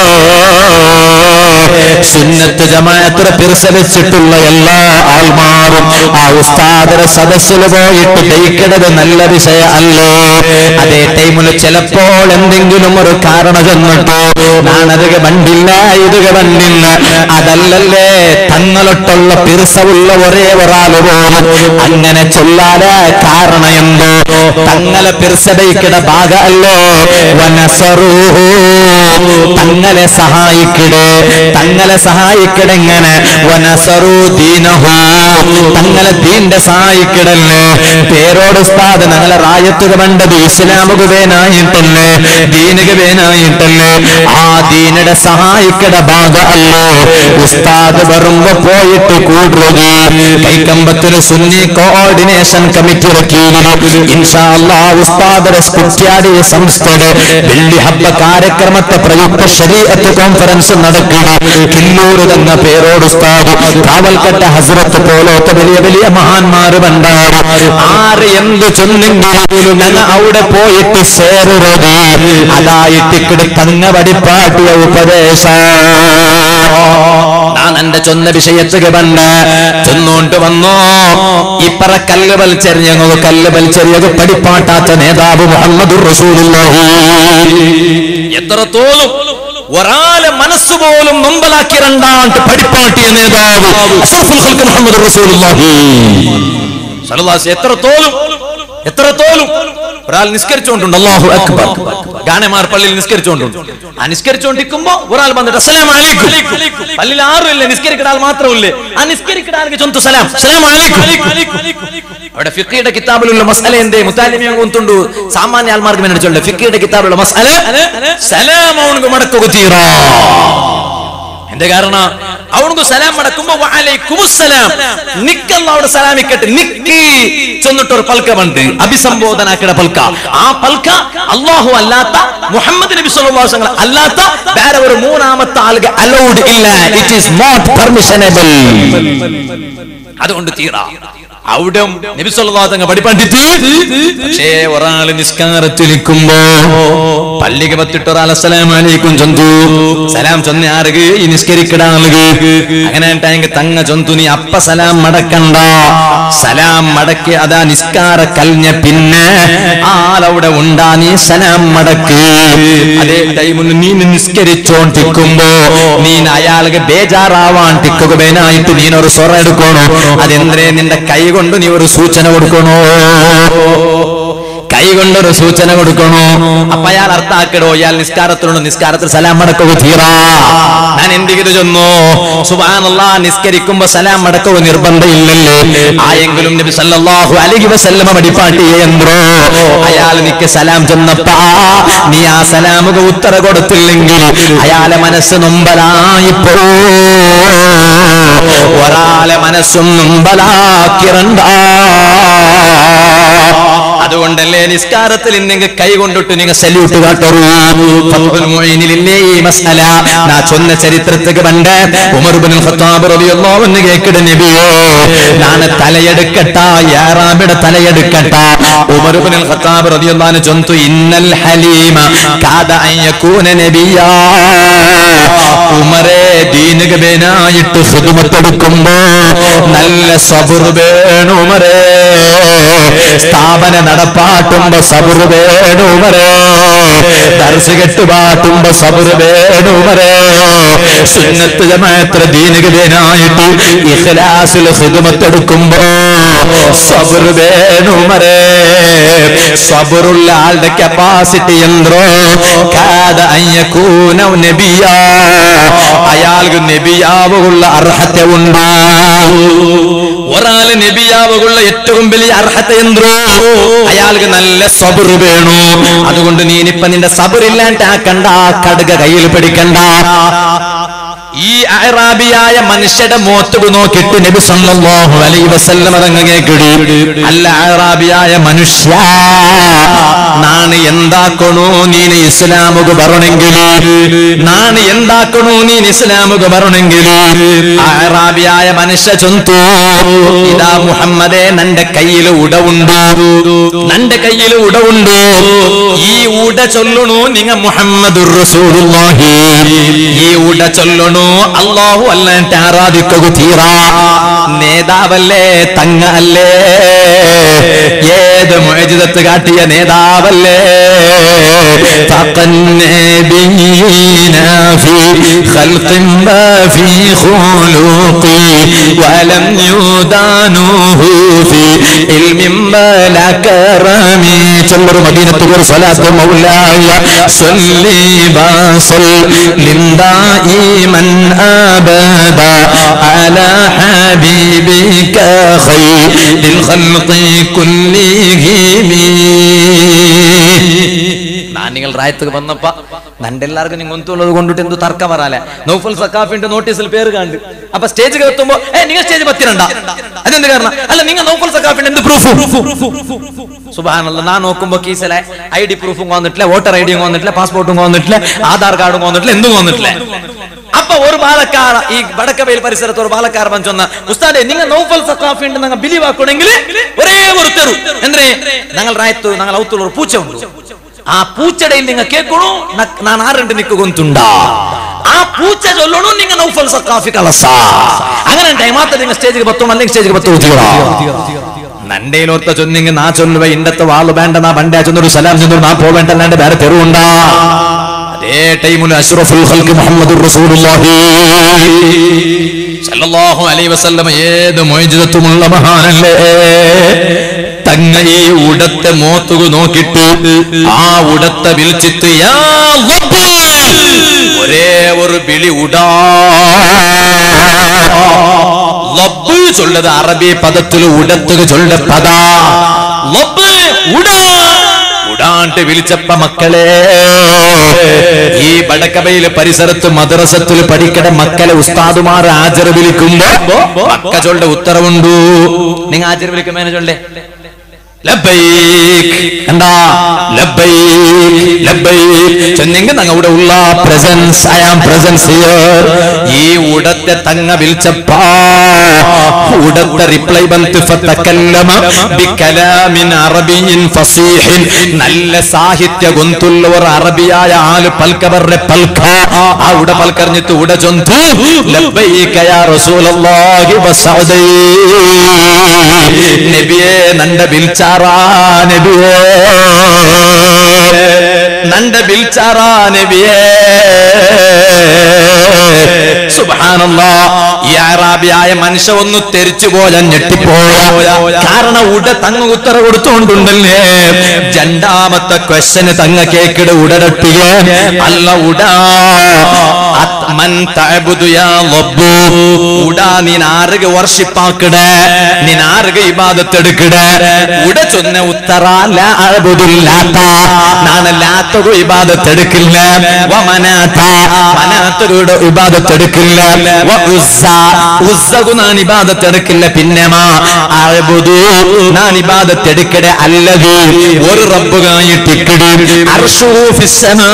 Speaker 1: സുന്നത്ത് ജമാഅത്തിനെ പിറസലിച്ചിട്ടുള്ള എല്ലാ ആൾമാരും ആ ഉസ്താദരെ സദസ്സിൽ പോയിട്ട് ജയിക്കണത് നല്ല വിഷയ അല്ലേ അതേ ടൈമിൽ ചിലപ്പോൾ എന്തെങ്കിലും ഒരു കാരണം ചെന്നിട്ടോ നാണതുക വണ്ടില്ല ഇതുക വണ്ടില്ല അതല്ലല്ലേ തങ്ങളൊട്ടുള്ള പിറസവുള്ള ഒരേ ഒരാൾ പോലും അങ്ങനെ ചൊല്ലാല കാരണം എന്തോ തങ്ങളെ പിറസടയിക്കട ഭാഗമല്ലോ വനസറൂ തങ്ങളെ സഹായിക്കടേ തങ്ങളെ സഹായിക്കടെങ്ങനെ വനസറു ദീനഹു തങ്ങളെ ദീന്റെ സഹായിക്കടല്ലേ പേരോട് ഉസ്താദ് ഞങ്ങളെ റായത്തുക വേണ്ടത് ഇസ്ലാമുക വേനായിട്ടല്ലേ ദീനുക വേനായിട്ടല്ലേ ആ ദീനയുടെ സഹായിക്കട ഭാഗ അല്ലോ ഉസ്താദ് വരുമ്പോ പോയിട്ട് കൂടുക കൈക്കമ്പത്തിന് സുന്നി കോർഡിനേഷൻ കമ്മിറ്റിയുടെ കീഴിൽ ഇൻഷാ അല്ലാ ഉസ്താദരെ കുറ്റ്യാടി സംസ്ഥയുടെ വെള്ളി ഹബ്ബ കാര്യക്രമത്തെ
Speaker 2: പ്രയുക്ത ശരീഅത്ത് കോൺഫറൻസ് നടക്കണം കില്ലൂര് തന്ന പേരോട് ഉസ്താദ് കാവൽക്കട്ട ഹസ്രത്ത് പോലത്തെ വലിയ വലിയ മഹാന്മാര് പണ്ടാറ് ആര് എന്ത് ചൊന്നെങ്കിലും ഞങ്ങൾ അവിടെ പോയിട്ട് സേറുന്നത് അതായിട്ടിക്കിട് തങ്ങ വടിപ്പാട്ടിയ ഉപദേശ ഞാൻ എന്റെ ചൊന്ന വിഷയത്തുക പണ്ട് ചെന്നോണ്ട് വന്നോ ഇപ്പറ കല്ല് വലിച്ചെറിഞ്ഞോ കല്ല് വലിച്ചെറിയത് പടിപ്പാട്ടാത്ത നേതാവ് മുഹമ്മദ് റസൂലുള്ളാഹി
Speaker 1: എത്രത്തോളം ഒരാളെ മനസ്സുപോലും നൊമ്പലാക്കി രണ്ടാണ്ട്
Speaker 2: പടിപ്പാട്ടിയ നേതാവ് അഷ്റഫുൽ ഖൽഖ് മുഹമ്മദ് റസൂലുള്ളാഹി
Speaker 1: സല്ലല്ലാഹു എത്രത്തോളം എത്രത്തോളം ഒരാൾ നിസ്കരിച്ചുകൊണ്ടുണ്ട് അല്ലാഹു അക്ബർ ഗാനമാർ പള്ളിയിൽ നിസ്കരിച്ചുകൊണ്ടുണ്ട് ആ നിസ്കരിച്ചുകൊണ്ടിരിക്കുമ്പോ ഒരാൾ വന്നിട്ട് അസ്സലാമു അലൈക്കും പള്ളിയിൽ ആരും ഇല്ല നിസ്കരിക്കുന്ന ആൾ മാത്രമില്ലേ ആ നിസ്കരിക്കുന്ന ആൾക്ക് ചൊന്തു സലാം സലാം അലൈക്കും അവിടെ ഫിഖിയുടെ കിതാബിലുള്ള മസല എന്തേ മുത്താലിമിയും കൊന്തുണ്ടു സാമാന്യ ആൾമാർക്ക് വേണ്ടി ചൊല്ലെ ഫിഖിയുടെ കിതാബിലുള്ള മസല സലാം അവനക്ക് മടക്കുക തീറാ എന്റെ കാരണം അവനക്ക് സലാം മടക്കുമ്പോ വഅലൈക്കുമുസ്സലാം നിക്കല്ല അവിടെ സലാമിക്കട്ടെ നിക്കി ചെന്നിട്ടൊരു പൽക്ക ഉണ്ട് അഭിസംബോധനാക്കിയ പൽക്ക ആ പൽക്ക അള്ളാഹു അല്ലാത്ത മുഹമ്മദ് നബി സല്ലല്ലാഹു അലൈഹി വസല്ലം അല്ലാത്ത വേറെ ഒരു മൂന്നാമത്തെ ആളുകൾ അലൗഡ് ഇല്ല ഇറ്റ് ഈസ് നോട്ട് പെർമിഷനബിൾ അതുകൊണ്ട് തീറ അവിടെ നബി സല്ലല്ലാഹു അലൈഹി വസല്ലം പഠിപ്പണ്ടിട്ട് പക്ഷേ ഒരാള് നിസ്കാരത്തിലിരിക്കുമ്പോ പള്ളിക്ക് പത്തിട്ട് ഒരാൾ അസ്സലാമു അലൈക്കും ചൊന്തു സലാം ചൊന്ന ആറുക ഈ നിസ്കരിക്കട ആളുക അങ്ങനെ ആയിട്ടെങ്കിൽ തങ്ങ ചൊന്തു നീ അപ്പ സലാം മടക്കണ്ട സലാം മടക്കി അതാ നിസ്കാര കൽഞ്ഞ പിന്നെ ആളവിടെ ഉണ്ടാ നീ സലാം മടക്ക് അതേ ടൈമിൽ നീ നിസ്കരിച്ചോണ്ടിരിക്കുമ്പോ നീ അയാൾക്ക് ബേജാറാവാൻ ടിക്കുകനായിട്ട് നീനൊരു സ്വറ എടുക്കണോ അതെന്തേ നിന്റെ കൈ കൊണ്ട് നീ ഒരു സൂചന കൊടുക്കണോ കൈ കൊണ്ടൊരു സൂചന കൊടുക്കണോ അപ്പൊ അയാൾ അർത്ഥാക്കടോ ഇയാൾ നിസ്കാരത്തിലുണ്ട് നിസ്കാരത്തിൽ സലാം മടക്കുക തീറാ ഞാൻ എന്തെങ്കിലും ചെന്നു സുബാനല്ലാ നിസ്കരിക്കുമ്പോ സലാം മടക്കുക നിർബന്ധമില്ലല്ലേ ആയെങ്കിലും നബി സല്ലല്ലാഹു അലൈഹി വസല്ലമ വടിപ്പാട്ടിയെ എന്തോ അയാൾ നിക്ക് സലാം ചെന്നപ്പാ നീ ആ സലാമുക ഉത്തര കൊടുത്തില്ലെങ്കിൽ അയാളെ മനസ്സ് നൊമ്പലായിപ്പോ ഒരാളെ മനസ്സും നൊമ്പലാക്കിരണ്ട അതുകൊണ്ടല്ലേ നിസ്കാരത്തിൽ ഇന്നെങ്കിൽ കൈ കൊണ്ടിട്ട് നിങ്ങൾ സല്യൂട്ട് കാട്ടറൂ ഫത്ഹുൽ മുഈനിലില്ലേ ഈ മസ്അല നാ ചൊന്ന ചരിത്രത്തിക്ക് പണ്ട് ഉമർ ഇബ്നുൽ ഖത്താബ് റളിയല്ലാഹു അൻഹു കേക്കിട നബിയോ ഞാൻ തലയെടുക്കട്ട യാറാബിയുടെ തലയെടുക്കട്ട ഉമർ ഇബ്നുൽ ഖത്താബ് റളിയല്ലാഹു അൻഹു ചൊന്തു ഇന്നൽ ഹലീമ കാദ അൻ യകൂന നബിയാ ഉമറേ ദീനുക ബേനായിട്ട് ഖിദ്മത്തെടുക്കുമ്പോ നല്ല സബർ വേണം ഉമറേ സ്ഥാപന നടപ്പാട്ടുമ്പോ സബർ വേണുമരേ ദർശ കെട്ടുപാട്ടുമ്പോ സബർ വേണുമരേ സുന്നത്ത് ജമാത്ര ദീനകനായിട്ട് ഇഖ്ലാസിൽ ഹിദ്മത്തെടുക്കുമ്പോ സബർ വേണുമരേ സബറുള്ള ആളുടെ കപ്പാസിറ്റി എന്തോ കാത അയ്യക്കൂന നബിയാ അയാൾക്ക് നബിയാവുള്ള അർഹത ഉണ്ടോ ഒരാള് നബിയാവുള്ള ഏറ്റവും വലിയ അർഹത എന്തോ അയാൾക്ക് നല്ല സബർ വേണു അതുകൊണ്ട് നീ ഇനിയിപ്പൊ നിന്റെ സബർ ഇല്ലാണ്ടാക്കണ്ട ആ കടുക കയ്യിൽ പിടിക്കണ്ട ഈ അറാബിയായ മനുഷ്യരുടെ മോത്തുക നോക്കിയിട്ട് നബി സല്ലല്ലാഹു അലൈഹി വസല്ലം അതങ്ങ് കിടി അല്ല അറാബിയായ മനുഷ്യ നാണ് എന്താക്കണോ നീന് ഇസ്ലാമുക പറണെങ്കിൽ നാണ് എന്താക്കണോ നീൻ ഇസ്ലാമുക പറണെങ്കിൽ അറാബിയായ മനുഷ്യ ചൊന്തു ഇതാ മുഹമ്മദേ നന്റെ കയ്യിൽ ഉടവുണ്ട് നന്റെ കയ്യിൽ ഉടവുണ്ട് ഈ ഉട ചൊല്ലണു നിങ്ങ മുഹമ്മദ് റസൂലുള്ളാഹി ഈ ഉട ചൊല്ലണു അള്ളാഹു അല്ലാണ്ട് ആരാധിക്കുക തീറാ നേതാവല്ലേ തങ്ങ അല്ലേ ഏത് മോചിതത്ത് കാട്ടിയ നേതാവല്ലേ فقنبينا في خلق ما في خلق ولم يدانوه في علم ولا كرم ചൊല്ലൊരു മദീനത്തുകൂർ സ്വലാത്ത് മൗലായ صلي وسلم دائما ابدا على حبيبك خير الخلق كلهم നിങ്ങൾ റായത്ത് വന്നപ്പ നണ്ടെല്ലാവർക്കും നിങ്ങൾ ഒന്നുള്ളത് കൊണ്ടിട്ട് എന്തു തർക്കം വരാലെ നൗഫൽ സക്കാഫിന്റെ നോട്ടീസിൽ പേര് കണ്ട് അപ്പൊ സ്റ്റേജിൽ എത്തുമ്പോ ഏ നിങ്ങൾ സ്റ്റേജ് പത്തിരണ്ട അതെന്ത് കാരണം അല്ല നിങ്ങൾ നൗഫൽ സക്കാഫിന്റെ എന്ത് പ്രൂഫ് സുബാനല്ല ഞാൻ നോക്കുമ്പോ കീസിലെ ഐ ഡി പ്രൂഫും വന്നിട്ടില്ല വോട്ടർ ഐ ഡിയും വന്നിട്ടില്ല പാസ്പോർട്ടും വന്നിട്ടില്ല ആധാർ കാർഡും വന്നിട്ടില്ല എന്തും വന്നിട്ടില്ല അപ്പൊ ഒരു ബാലക്കാര ഈ വടക്കവയിൽ പരിസരത്ത് ഒരു ബാലക്കാർ പഞ്ചൊന്ന ഉസ്താദെ നിങ്ങൾ നൗഫൽ സക്കാഫി ഉണ്ട് നിങ്ങൾ ബിലീവ് ആക്കണമെങ്കിൽ ഒരേ ഒരു തെരു എന്തേ ഞങ്ങൾ റായത്ത് ഞങ്ങൾ ഔത്തുള്ള ഒരു പൂച്ച ഉണ്ട് ആ പൂച്ചടയിൽ നിങ്ങൾ കേൾക്കണു ഞാൻ ആരുണ്ട് നിക്ക് ഗൊന്തുണ്ടാ ആ പൂച്ച ചൊല്ലണു നിങ്ങൾ നൗഫൽ സക്കാഫി കളസ അങ്ങനെ ടൈമാത്ത നിങ്ങൾ സ്റ്റേജിൽ പത്തും അല്ലെങ്കിൽ സ്റ്റേജിൽ പത്ത് നണ്ടയിലോർത്ത ചൊന്നിങ് നാ ചൊല്ലുവ ഇണ്ടത്തെ വാള് വേണ്ട നാ ബണ്ടേ ചെന്നൊരു സലാം ചെന്നൊരു നാ പോവേണ്ടല്ലാണ്ട് വേറെ തെരുവുണ്ടാ അതേ ടൈമിൽ അഷ്റഫുൽ ഖൽഖ് മുഹമ്മദുർ റസൂലുള്ളാഹി സല്ലല്ലാഹു അലൈഹി വസല്ലം ഏത് മൊയ്ജിതത്തുമുള്ള മഹാനല്ലേ തങ്ങ ഈ ഉടത്തെ മോത്തുകു നോക്കിട്ട് ആ ഉടത്തെ വിളിച്ചിട്ട് യാ റബ്ബ്! ഒരേ ഒരു വിളി ഉടാ ലബ്ബ് ചൊല്ലത് അറബി പദത്തിൽ ഉടത്തുക ചൊല്ല പദ ലബ്ബ് ഉടാ ഉടാണ്ട് വിളിച്ചപ്പ മക്കളെ ഈ വടക്കബയിലെ പരിസരത്ത് മദ്രസത്തിൽ പഠിക്കണ മക്കളെ ഉസ്താദുമാർ ആചര വിളിക്കുമ്പോ മക്ക ചൊല്ല ഉത്തരവുണ്ടു നിങ്ങൾ ആചര വിളിക്കുമ്പോ ചൊല്ലേ ലബ്ബൈക് എന്താ ലബ്ബൈക് ലബ്ബൈക് ചെന്നെങ്കിൽ ഞങ്ങളുടെ ഉള്ള presence I am presence here ഈ ഉടത്തെ തങ്ങ വിളിച്ചപ്പാ ഉടത്തെ റിപ്ലൈ ബന്ത് ഫതകല്ലമ ബികലാമിൻ അറബിയിൻ ഫസീഹിൻ നല്ല സാഹിത്യ ഗൊന്തുള്ളവർ അറബിയായ ആല് പൽക്കവരുടെ പൽക്ക ആ ഉട പൽക്കറിഞ്ഞിട്ട് ഉട ചൊന്തു ലബ്ബൈക യാ റസൂലല്ലാഹി വസഅദൈ നബിയെ നണ്ട ബിൽച്ചാറാ നബിയേ നണ്ട ബിൽച്ചാറാ നബിയേ സുബ്ഹാനല്ലാ ഈ അറാബിയായ മനുഷ്യ ഒന്ന് തെരിച്ചു പോയ ഞെട്ടിപ്പോയ കാരണം ഉട തങ്ങ ഉത്തര കൊടുത്തോണ്ടുണ്ടല്ലേ രണ്ടാമത്തെ ക്വസ്റ്റന് തങ്ങ കേക്കിട് ഉടരട്ടിയ അല്ല ഉടാ മൻ തഅബുദു യാ റബ്ബു ഉടാ നീൻ ആറുക വർഷിപ്പാക്കിട നീൻ ആറുക ഇബാദത്ത് എടുക്കിട ഉട ചൊന്ന ഉത്തറ ലാ അഅബുദുൽ ലാത്ത ഞാൻ ലാത്തകു ഇബാദത്ത് എടുക്കില്ല വ മനാത മനാത്തകുടെ ഇബാദത്ത് എടുക്കില്ല വ ഉസ്സ ഉസ്സകു ഞാൻ ഇബാദത്ത് എടുക്കില്ല പിന്നെ മാ അഅബുദു ഞാൻ ഇബാദത്ത് എടുക്കട അല്ലതി ഒരു റബ്ബുകായിട്ടിക്കടി അർഷു ഫിസ്സമാ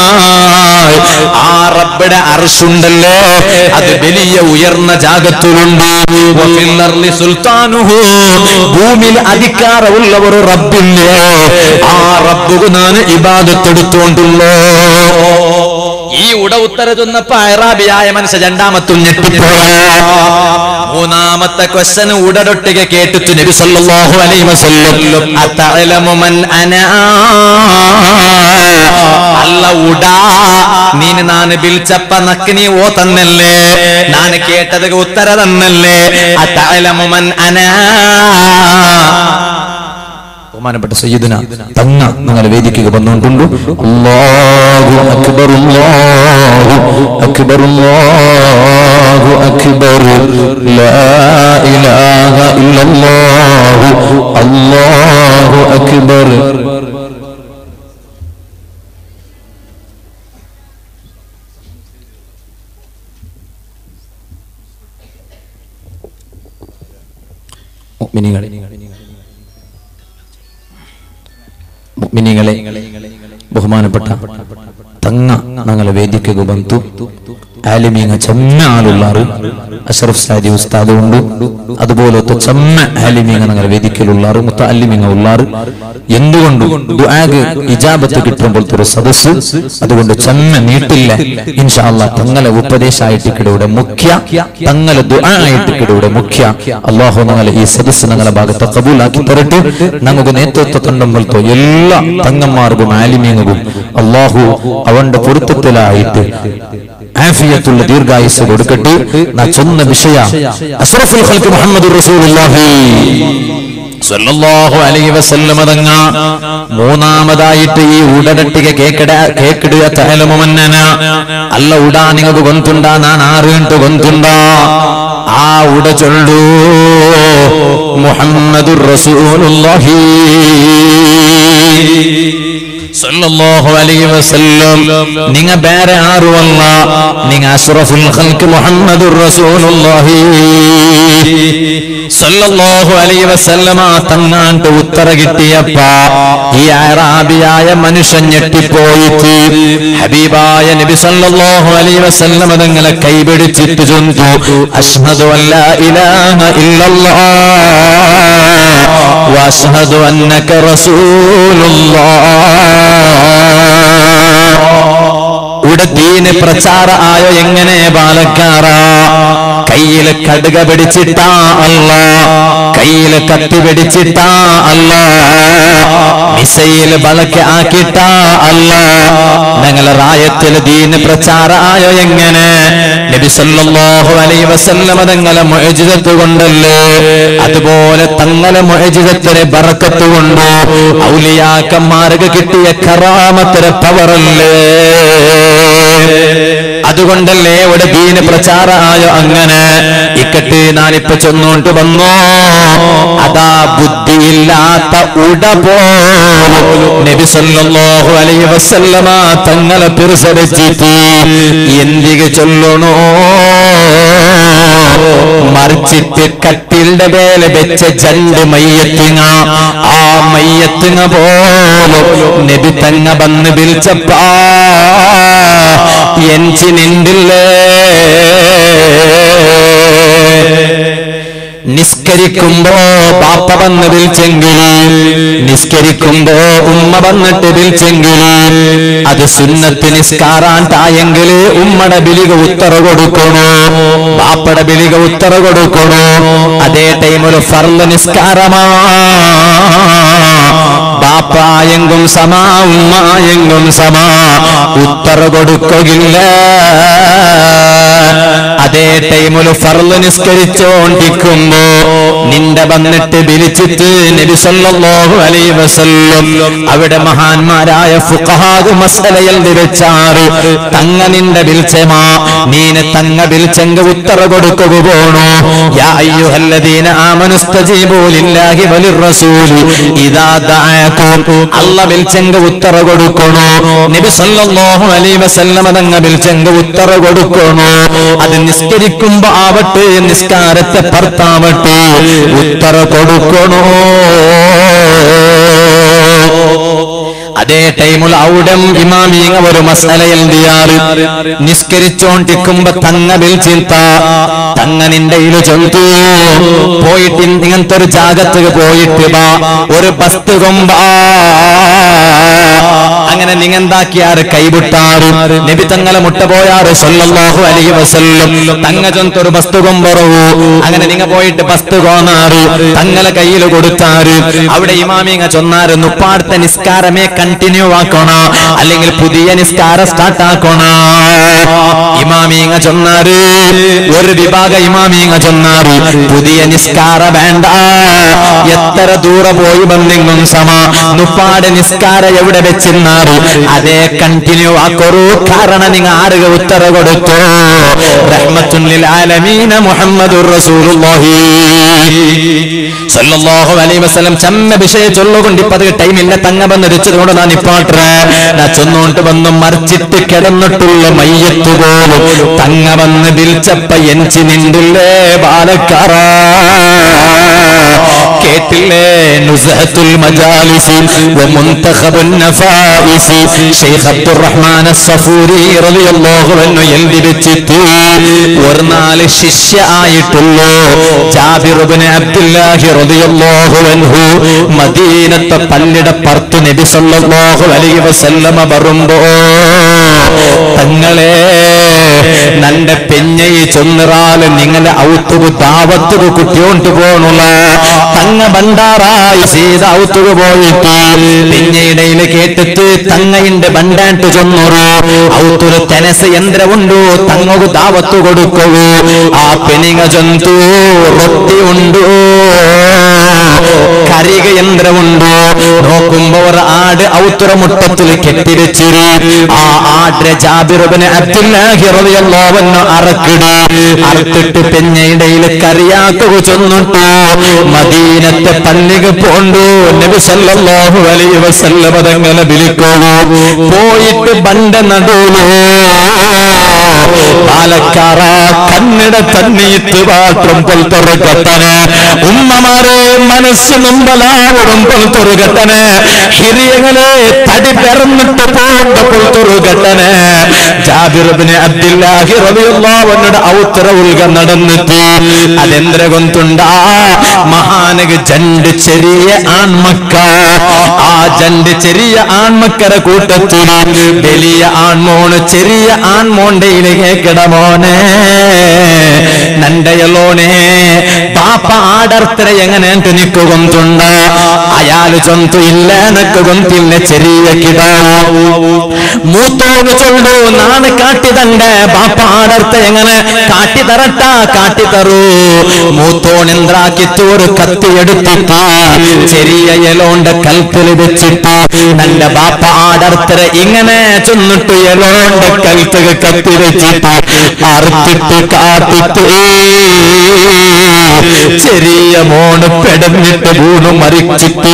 Speaker 1: ആ റബ്ബിടെ അർഷുണ്ടല്ലോ അത് വലിയ ഉയർന്ന ജാഗത്തിലുണ്ട് വഫിൽ അർളി സുൽത്താനുഹു ഭൂമിയിൽ അധികാരമുള്ള ഒരു റബ്ബില്ലേ ആ റബ്ബുക്ക് ഞാൻ ഇബാദത്തെടുത്തോണ്ടുള്ളോ ഈ ഉട ഉത്തര ചൊന്നപ്പോ അയറാബിയായ മനുഷ്യ രണ്ടാമത്തും ഞെട്ടിപ്പോയ മൂന്നാമത്തെ ക്വസ്റ്റന് ഉടനൊട്ടിക കേട്ടിട്ട് നബി സല്ലല്ലാഹു അലൈഹി വസല്ലം അതഅലമു മൻ അനാ അല്ല ഉടാ നീന് നാന് ബിൽച്ചപ്പ നക്ക് നീ ഓ തന്നല്ലേ നാന് കേട്ടത് ഉത്തര തന്നല്ലേ അതഅലമു മൻ അനാ ബഹുമാനപ്പെട്ട സയ്യിദിന തങ്ങ നിങ്ങൾ വേദിക്കുക വന്നുകൊണ്ടുണ്ട്
Speaker 2: അല്ലാഹു അക്ബർ അല്ലാഹു അക്ബർ അല്ലാഹു അക്ബർ ലാ ഇലാഹ ഇല്ലല്ലാഹു അല്ലാഹു അക്ബർ
Speaker 1: മുഅ്മിനീങ്ങളെ മുഅ്മിനീങ്ങളെ ബഹുമാനപ്പെട്ട തങ്ങ ഞങ്ങളെ വേദിക്കുക ಬಂತು ആലിമീങ്ങ ചെമ്മ ആളുള്ളാറ് അഷറഫ് സാദി ഉസ്താദ് ഉണ്ട് അതുപോലത്തെ ചെമ്മ ആലിമീങ്ങ ഞങ്ങളെ വേദിക്കലുള്ളാറ് മുത്ത അല്ലിമീങ്ങ ഉള്ളാറ് എന്തുകൊണ്ടും ദുആഗ് ഇജാബത്ത് കിട്ടുമ്പോഴത്തെ ഒരു സദസ്സ് അതുകൊണ്ട് ചെമ്മ നീട്ടില്ല ഇൻഷാ അല്ലാഹ് തങ്ങളെ ഉപദേശമായിട്ട് കിടയുടെ മുഖ്യ തങ്ങളെ ദുആ ആയിട്ട് കിടയുടെ മുഖ്യ അള്ളാഹു ഞങ്ങളെ ഈ സദസ്സ് ഞങ്ങളെ ഭാഗത്ത് കബൂലാക്കി തരട്ടെ ഞങ്ങൾക്ക് നേതൃത്വത്തുണ്ടുമ്പോഴത്തെ എല്ലാ തങ്ങന്മാർക്കും ആലിമീങ്ങും അള്ളാഹു അവന്റെ പൊരുത്തത്തിലായിട്ട് ആഫിയത്തുള്ള ദീർഘായുസ് കൊടുക്കട്ടെ നാ ചൊന്ന വിഷയ അഷ്റഫുൽ ഖൽഖ് മുഹമ്മദുർ റസൂലുള്ളാഹി സല്ലല്ലാഹു അലൈഹി വസല്ലമ തങ്ങ മൂന്നാമതായിട്ട് ഈ ഉടനട്ടിക കേക്കട കേക്കിടുക തഹലമുമന്നന അല്ല ഉടാ നിങ്ങൾക്ക് ഗൊന്തുണ്ടാ ഞാൻ ആറിട്ട് ഗൊന്തുണ്ടാ ആ ഉട ചൊല്ലു മുഹമ്മദുർ റസൂലുള്ളാഹി
Speaker 2: സല്ലല്ലാഹു അലൈഹി വസല്ലം നിങ്ങ ಬೇರೆ ആരുമല്ല നിങ്ങ അഷ്റഫുൽ ഖൽഖ് മുഹമ്മദുർ റസൂലുള്ളാഹി സല്ലല്ലാഹു അലൈഹി വസല്ലമ തങ്ങാണ്ട് ഉത്തര കിട്ടിയപ്പ ഈ അറാബിയായ മനുഷ്യൻ ഞെട്ടിപ്പോയിട്ട് ഹബീബായ നബി സല്ലല്ലാഹു അലൈഹി വസല്ലമ തങ്ങളെ കൈപിടിച്ചിട്ട് ചൊന്തു അഷ്ഹദു അല്ലാ ഇലാഹ ഇല്ലല്ലാഹ് واشهد انك رسول الله ഇവിടെ ദീന് പ്രചാര ആയോ എങ്ങനെ പാലക്കാറ കയ്യില് കടുക പിടിച്ചിട്ടാ അല്ല കയ്യില് കത്തി പിടിച്ചിട്ടാ അല്ല മിസൈല് വളക്ക് ആക്കിട്ടാ അല്ല ഞങ്ങളെ റായത്തില് ദീന് പ്രചാര ആയോ എങ്ങനെ നബി സല്ലല്ലാഹു അലൈഹി വസല്ലമ തങ്ങളെ മുഅ്ജിസത്ത് കൊണ്ടല്ലേ അതുപോലെ തങ്ങളെ മുഅ്ജിസത്തിനെ ബറക്കത്ത് കൊണ്ട് ഔലിയാക്കന്മാർക്ക് കിട്ടിയ കറാമത്തിന് പവറല്ലേ അതുകൊണ്ടല്ലേ ഇവിടെ ദീന് പ്രചാരമായോ അങ്ങനെ ഇക്കട്ട് ഞാനിപ്പോ ചെന്നോണ്ട് വന്നോ അതാ ബുദ്ധിയില്ലാത്ത ഉട പോലും നബി സല്ലല്ലാഹു അലൈഹി വസല്ലമ തങ്ങളെ പിറുസരിച്ചിട്ട് എന്തിಗೆ ചൊല്ലണോ മറിച്ചിട്ട് കട്ടിലിന്റെ മേലെ വെച്ച ജണ്ട് മയ്യത്തിങ്ങ ആ മയ്യത്തിങ്ങ പോലും നബി തങ്ങ വന്ന് വിളിച്ചപ്പാ എഞ്ചിനിണ്ടില്ലേ നിസ്കരിക്കുമ്പോ ബാപ്പ വന്ന് വിളിച്ചെങ്കിൽ നിസ്കരിക്കുമ്പോ ഉമ്മ വന്നിട്ട് വിളിച്ചെങ്കിൽ അത് സുന്നത്ത് നിസ്കാറാണ്ടായെങ്കിൽ ഉമ്മയുടെ ബിലിക ഉത്തര കൊടുക്കണോ ബാപ്പയുടെ ബിലിക ഉത്തര കൊടുക്കണോ അതേ ടൈമിൽ ഫർള് നിസ്കാരമാ ബാപ്പായെങ്കും സമാ ഉമ്മായെങ്കും സമാ ഉത്തര കൊടുക്കുകയില്ല അതേ ടൈമില് ഫർള് നിസ്കരിച്ചോണ്ടിരിക്കുമ്പോ നിന്റെ വന്നിട്ട് വിളിച്ചിട്ട് നബി സല്ലല്ലാഹു അലൈഹി വസല്ലം അവിടെ മഹാന്മാരായ ഫുഖഹാദ് മസലയിൽ വെച്ചാറ് തങ്ങ നിന്റെ വിളിച്ചമാ നീന് തങ്ങ വിളിച്ചെങ്ക ഉത്തര കൊടുക്കുക പോണു യാ അയ്യുഹല്ലദീന ആമനുസ്തജീബൂ ലില്ലാഹി വലിർ റസൂലി ഇദാ ദഅഅകും അല്ല വിളിച്ചെങ്ക ഉത്തര കൊടുക്കണോ നബി സല്ലല്ലാഹു അലൈഹി വസല്ലം തങ്ങ വിളിച്ചെങ്ക ഉത്തര കൊടുക്കണോ അത് നിസ്കരിക്കുമ്പോ ആവട്ടെ നിസ്കാരത്തെ ഭർത്താവട്ടെ ഉത്തര കൊടുക്കണോ അതേ ടൈമിൽ ഔടം ഇമാമിങ്ങ ഒരു മസലയിൽ ദിയാറ് നിസ്കരിച്ചോണ്ടിരിക്കുമ്പോ തങ്ങ വിളിച്ചിത്ത തങ്ങ നിന്റെ ഇല് ചൊല്ലു പോയിട്ട് ഇങ്ങനത്തെ ഒരു ജാഗത്ത് പോയിട്ട് വാ ഒരു ബസ്ത് കൊമ്പാ അങ്ങനെ നിങ്ങന്താക്കിയാറ് കൈവിട്ടാറ് നബി തങ്ങളെ മുട്ട പോയാറ് സല്ലല്ലാഹു അലൈഹി വസല്ലം തങ്ങ ചൊന്തൊരു ബസ്തു കൊമ്പറവു അങ്ങനെ നിങ്ങ പോയിട്ട് ബസ്തു കോന്നാറ് തങ്ങളെ കയ്യിൽ കൊടുത്താറ് അവിടെ ഇമാമിങ്ങ ചൊന്നാറ് നുപ്പാടത്തെ നിസ്കാരമേ കണ്ടിന്യൂ ആക്കണ അല്ലെങ്കിൽ പുതിയ നിസ്കാരം സ്റ്റാർട്ട് ആക്കണ ഇമാമിങ്ങ ചൊന്നാറ് ഒരു വിഭാഗ ഇമാമിങ്ങ ചൊന്നാറ് പുതിയ നിസ്കാര വേണ്ട എത്ര ദൂരെ പോയി ബന്ധിങ്ങും സമ നുപ്പാട് നിസ്കാര എവിടെ വെച്ചിരുന്നാറ് അതേ കണ്ടിന്യൂ ആക്കൊരു കാരണം നിങ്ങൾ ആരുക ഉത്തര കൊടുത്തു റഹ്മത്തുല്ലിൽ ആലമീന മുഹമ്മദുർ റസൂലുള്ളാഹി സല്ലല്ലാഹു അലൈഹി വസല്ലം ചമ്മ വിഷയ ചൊല്ലുകൊണ്ട് ഇപ്പത് ടൈമില്ല തങ്ങ വന്ന് വെച്ചതുകൊണ്ട് ഞാൻ ഇപ്പാട്ടെ ഞാൻ ചൊന്നുകൊണ്ട് വന്ന് മറിച്ചിട്ട് കിടന്നിട്ടുള്ള മയ്യത്ത് പോലും തങ്ങ വന്ന് വിളിച്ചപ്പ എൻചി നിണ്ടില്ലേ ബാലക്കാറാ കേട്ടില്ലേ നുസഹത്തുൽ മജാലിസി വമുൻതഖബുൻ നഫായിസി ഷെയ്ഖ് അബ്ദുറഹ്മാൻ അസ്സഫൂരി റളിയല്ലാഹു അൻഹു എഴുതി വെച്ചിട്ട് ഒരു നാല് ശിഷ്യ ആയിട്ടുള്ളൂ ജാബിർ ഇബ്നു അബ്ദുല്ലാഹി റളിയല്ലാഹു അൻഹു മദീനത്തെ പള്ളിയുടെ പുറത്ത് നബി സല്ലല്ലാഹു അലൈഹി വസല്ലമ വരുമ്പോ തങ്ങളെ നന്റെ പെഞ്ഞയി ചൊന്നിറാല് നിങ്ങളെ ഔത്തുകു ദാവത്തുകു കുട്ടിയോണ്ട് പോണുള്ള തങ്ങ ബണ്ടാറായി സീത ഔത്തുകു പോയിട്ട് പെഞ്ഞയിടയിൽ കേട്ടിട്ട് തങ്ങയിന്റെ ബണ്ടാണ്ട് ചൊന്നുറു ഔത്തുരു തെനസ് യന്ത്രമുണ്ടു തങ്ങകു ദാവത്ത് ദാവത്ത് കൊടുക്കൂ ആ പെനിങ്ങ ജന്തു റൊട്ടി ഉണ്ടോ കരിക യന്ത്രമുണ്ടോ നോക്കുമ്പോ ഒരു ആട് ഔത്തുറ മുട്ടത്തിൽ കെട്ടിവെച്ചിരു ആ ആടിനെ ജാബിറുബിന് അബ്ദുല്ലാഹി റളിയല്ലാഹു അറക്കിട് അറുത്തിട്ട് പെഞ്ഞയിടയിൽ കറിയാക്കുക ചൊന്നിട്ടു മദീനത്തെ പള്ളിക പോണ്ടു നബി സല്ലല്ലാഹു അലൈഹി വസല്ലം അതങ്ങനെ വിളിക്കൂ പോയിട്ട് ബണ്ട നടുവോ പാലക്കാറ കന്നിട തന്നിയിട്ട് പാത്രം പൊൽത്തൊറുകട്ടന് ഉമ്മമാരെ മനസ്സ് നൊമ്പലാവടും പൊൽത്തൊറുകട്ടന് ഹിരിയങ്ങളെ തടി പിറന്നിട്ട് പോണ്ട പൊൽത്തൊറുകട്ടന് ജാബിറുബിന് അബ്ദുല്ലാഹി റളിയല്ലാഹുവിന്റെ ഔത്തര ഉൽക നടന്നിട്ട് അതെന്ത്ര കൊന്തുണ്ടാ മഹാനക ജണ്ട് ചെറിയ ആൺമക്ക ആ ജണ്ട് ചെറിയ ആൺമക്കര കൂട്ടത്തിൽ വലിയ ആൺമോണ് ചെറിയ ആൺമോണ്ടയിലെ കേക്കടമോനെ നണ്ടയലോനെ പാപ്പ ആടർത്തര എങ്ങനെ നിക്ക് കൊന്തുണ്ട അയാള് ചൊന്തു ഇല്ല നക്ക് കൊന്തില്ല ചെറിയ കിടാവു മൂത്തോട് ചൊല്ലു നാണ് കാട്ടിതണ്ട ബാപ്പ ആടർത്ത എങ്ങനെ കാട്ടി തരട്ട കാട്ടി തരൂ മൂത്തോണെന്താക്കിട്ട് ഒരു കത്തി എടുത്തിട്ട് ചെറിയ എലോണ്ട കൽപ്പിൽ വെച്ചിട്ട് നല്ല ബാപ്പ ആടർത്തര ഇങ്ങനെ ചെന്നിട്ട് എലോണ്ട കൽത്തുക കത്തി വെച്ചിട്ട് അറുത്തിട്ട് കാട്ടിട്ട് ചെറിയ മോണ് പെടന്നിട്ട് വീണു മരിച്ചിട്ട്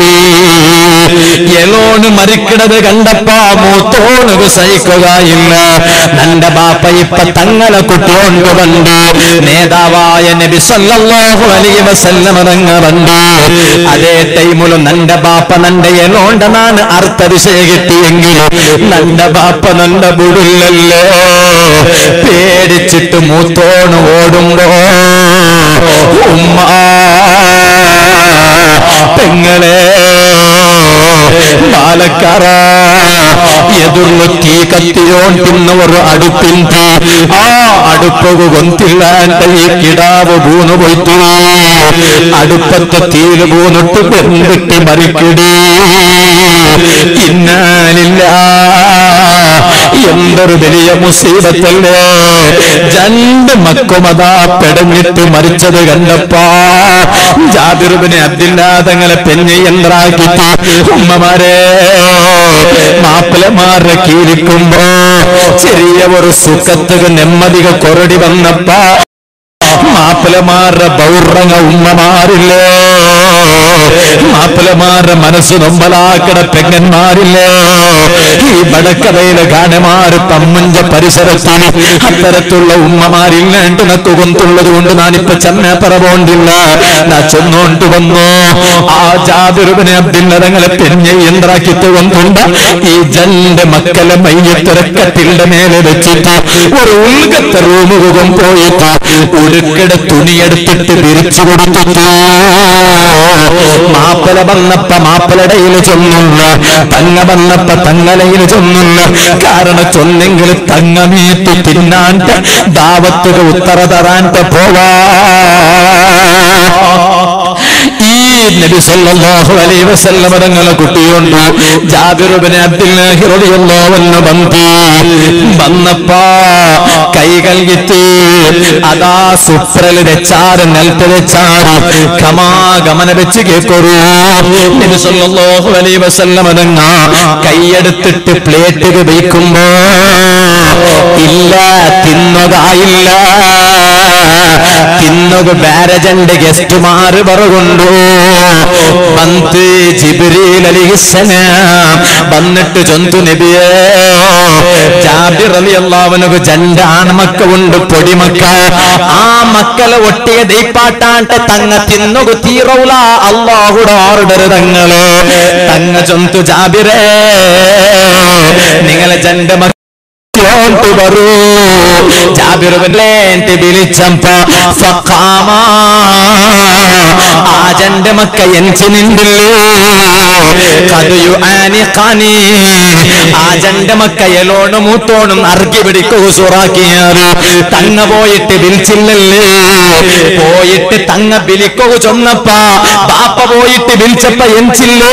Speaker 2: എലോണ് മരിക്കണത് കണ്ടപ്പാ മൂത്തോണത് സഹിക്കുകയില്ല നന്റെ ബാപ്പ ഇപ്പൊ തങ്ങളെ കുട്ടിയോണ്ട് കണ്ടു നേതാവായ നബി സല്ലല്ലാഹു അലൈഹി വസല്ലം കണ്ടു അതേ ടൈമിലും നന്റെ ബാപ്പ നന്റെ എലോണ്ട നാണ് അർത്ഥവിഷയ കിട്ടിയെങ്കിൽ നന്റെ ബാപ്പ നന്റെ ബുടില്ലല്ലോ പേടിച്ചിട്ട് മൂത്തോണ് ഓടുമ്പോ ഉമ്മ പെങ്ങളെ പാലക്കാറ എതിർന്നു തീ കത്തിയോൺ തിന്നവർ അടുപ്പിന്തി ആ അടുപ്പക കൊന്തില്ലാണ്ട ഈ കിടാവ് പൂന്നു പോയിട്ട് അടുപ്പത്തെ തീര് പൂന്നിട്ട് പെൺവിട്ടി മറിക്കിടി ഇന്നാലില്ല എന്തൊരു വലിയ മുസീബത്തല്ലേ രണ്ട് മക്കുമതാ പെടഞ്ഞിട്ട് മരിച്ചത് കണ്ടപ്പാ ജാബിറുബിനെ അബ്ദില്ലാതങ്ങളെ പെഞ്ഞ് യന്ത്രാക്കിട്ട് ഉമ്മമാരെ മാപ്പിളമാരെ കീഴിക്കുമ്പോ ചെറിയ ഒരു സുഖത്തുക നെമ്മതിക കൊറടി വന്നപ്പാ മാപ്പിളമാരുടെ ബൗറങ്ങ ഉമ്മമാരില്ലേ മാപ്പിളമാരുടെ മനസ്സ് നൊമ്പലാക്കട പെങ്ങന്മാരില്ലേ ഈ വടക്കവയിലെ ഗാനമാര് തമ്മഞ്ച പരിസരത്തിൽ അത്തരത്തുള്ള ഉമ്മമാരില്ലാണ്ട് നക്കു കൊന്തുള്ളത് കൊണ്ട് ഞാനിപ്പോ ചെന്ന പറപോണ്ടില്ല നാ ചെന്നോണ്ട് വന്നു ആ ജാതിറുബിനെ അബ്ദില്ലതങ്ങളെ പെഞ്ഞ യന്ത്രാക്കിട്ട് കൊണ്ടുണ്ട് ഈ ജന്റെ മക്കളെ മയ്യത്തിറക്കത്തിയുടെ മേലെ വെച്ചിട്ട് ഒരു ഉൾഗത്തെ റൂമുകം പോയിട്ട് ഉടുക്കട തുണിയെടുത്തിട്ട് വിരിച്ചു കൊടുത്തിട്ട് മാപ്പല വന്നപ്പ മാപ്പലടയിൽ ചൊന്നുന്ന തങ്ങ വന്നപ്പ തങ്ങലയിൽ ചൊന്നുന്ന കാരണം ചൊന്നെങ്കിൽ തങ്ങമീറ്റ് തിന്നാണ്ട് ദാവത്തുക ഉത്തര തറാണ്ട് പോവാ ഈ നബി സല്ലല്ലാഹു അലൈഹി വസല്ലം തങ്ങളെ കുട്ടിയുണ്ട് ജാബിറുബിന് അബ്ദുല്ലാഹി റളിയല്ലാഹു അൻഹു ബന്തി വന്നപ്പാ കൈകൾ കിട്ടി അതാ സുപ്രൽ വെച്ചാറ് നെൽത്ത് വെച്ചാറ് ഖമാഗമന വെച്ച് കേക്കൊരു നബി സല്ലല്ലാഹു അലൈഹി വസല്ലം തങ്ങ കൈയെടുത്തിട്ട് പ്ലേറ്റ് വയ്ക്കുമ്പോ ഇല്ല തിന്നതായില്ല തിന്നുക ബാരജന്റെ ഗസ്റ്റുമാര് പറകൊണ്ടു ബന്ത് ജിബ്രീൽ അലിഹിസ്സലാം വന്നിട്ട് ചൊന്തു നബിയേ ജാബിർ റളിയല്ലാഹുവിനു രണ്ട് ആൺമക്കളുണ്ട് പൊടിമക്ക ആ മക്കളെ ഒട്ടിയ ദൈപ്പാട്ടാണ്ട് തങ്ങ തിന്നുക തീറൗല അള്ളാഹുടെ ഓർഡർ തങ്ങള് തങ്ങ ചൊന്തു ജാബിറേ നിങ്ങളെ രണ്ട് മക്ക ോട്ട് വരൂ ജാബിറുവിന്റെ വിളിച്ചപ്പ ഫഖാമ ആജന്റെ മക്ക എൻചിനിണ്ടില്ലേ കഥയു ആനിഖാനി ആജന്റെ മക്ക എലോണും മൂത്തോണും അർക്കി പിടിക്കു സുറാക്കിയാറ് തങ്ങ പോയിട്ട് വിളിച്ചില്ലല്ലേ പോയിട്ട് തങ്ങ വിളിക്കു ചൊന്നപ്പ ബാപ്പ പോയിട്ട് വിളിച്ചപ്പ എൻചില്ലേ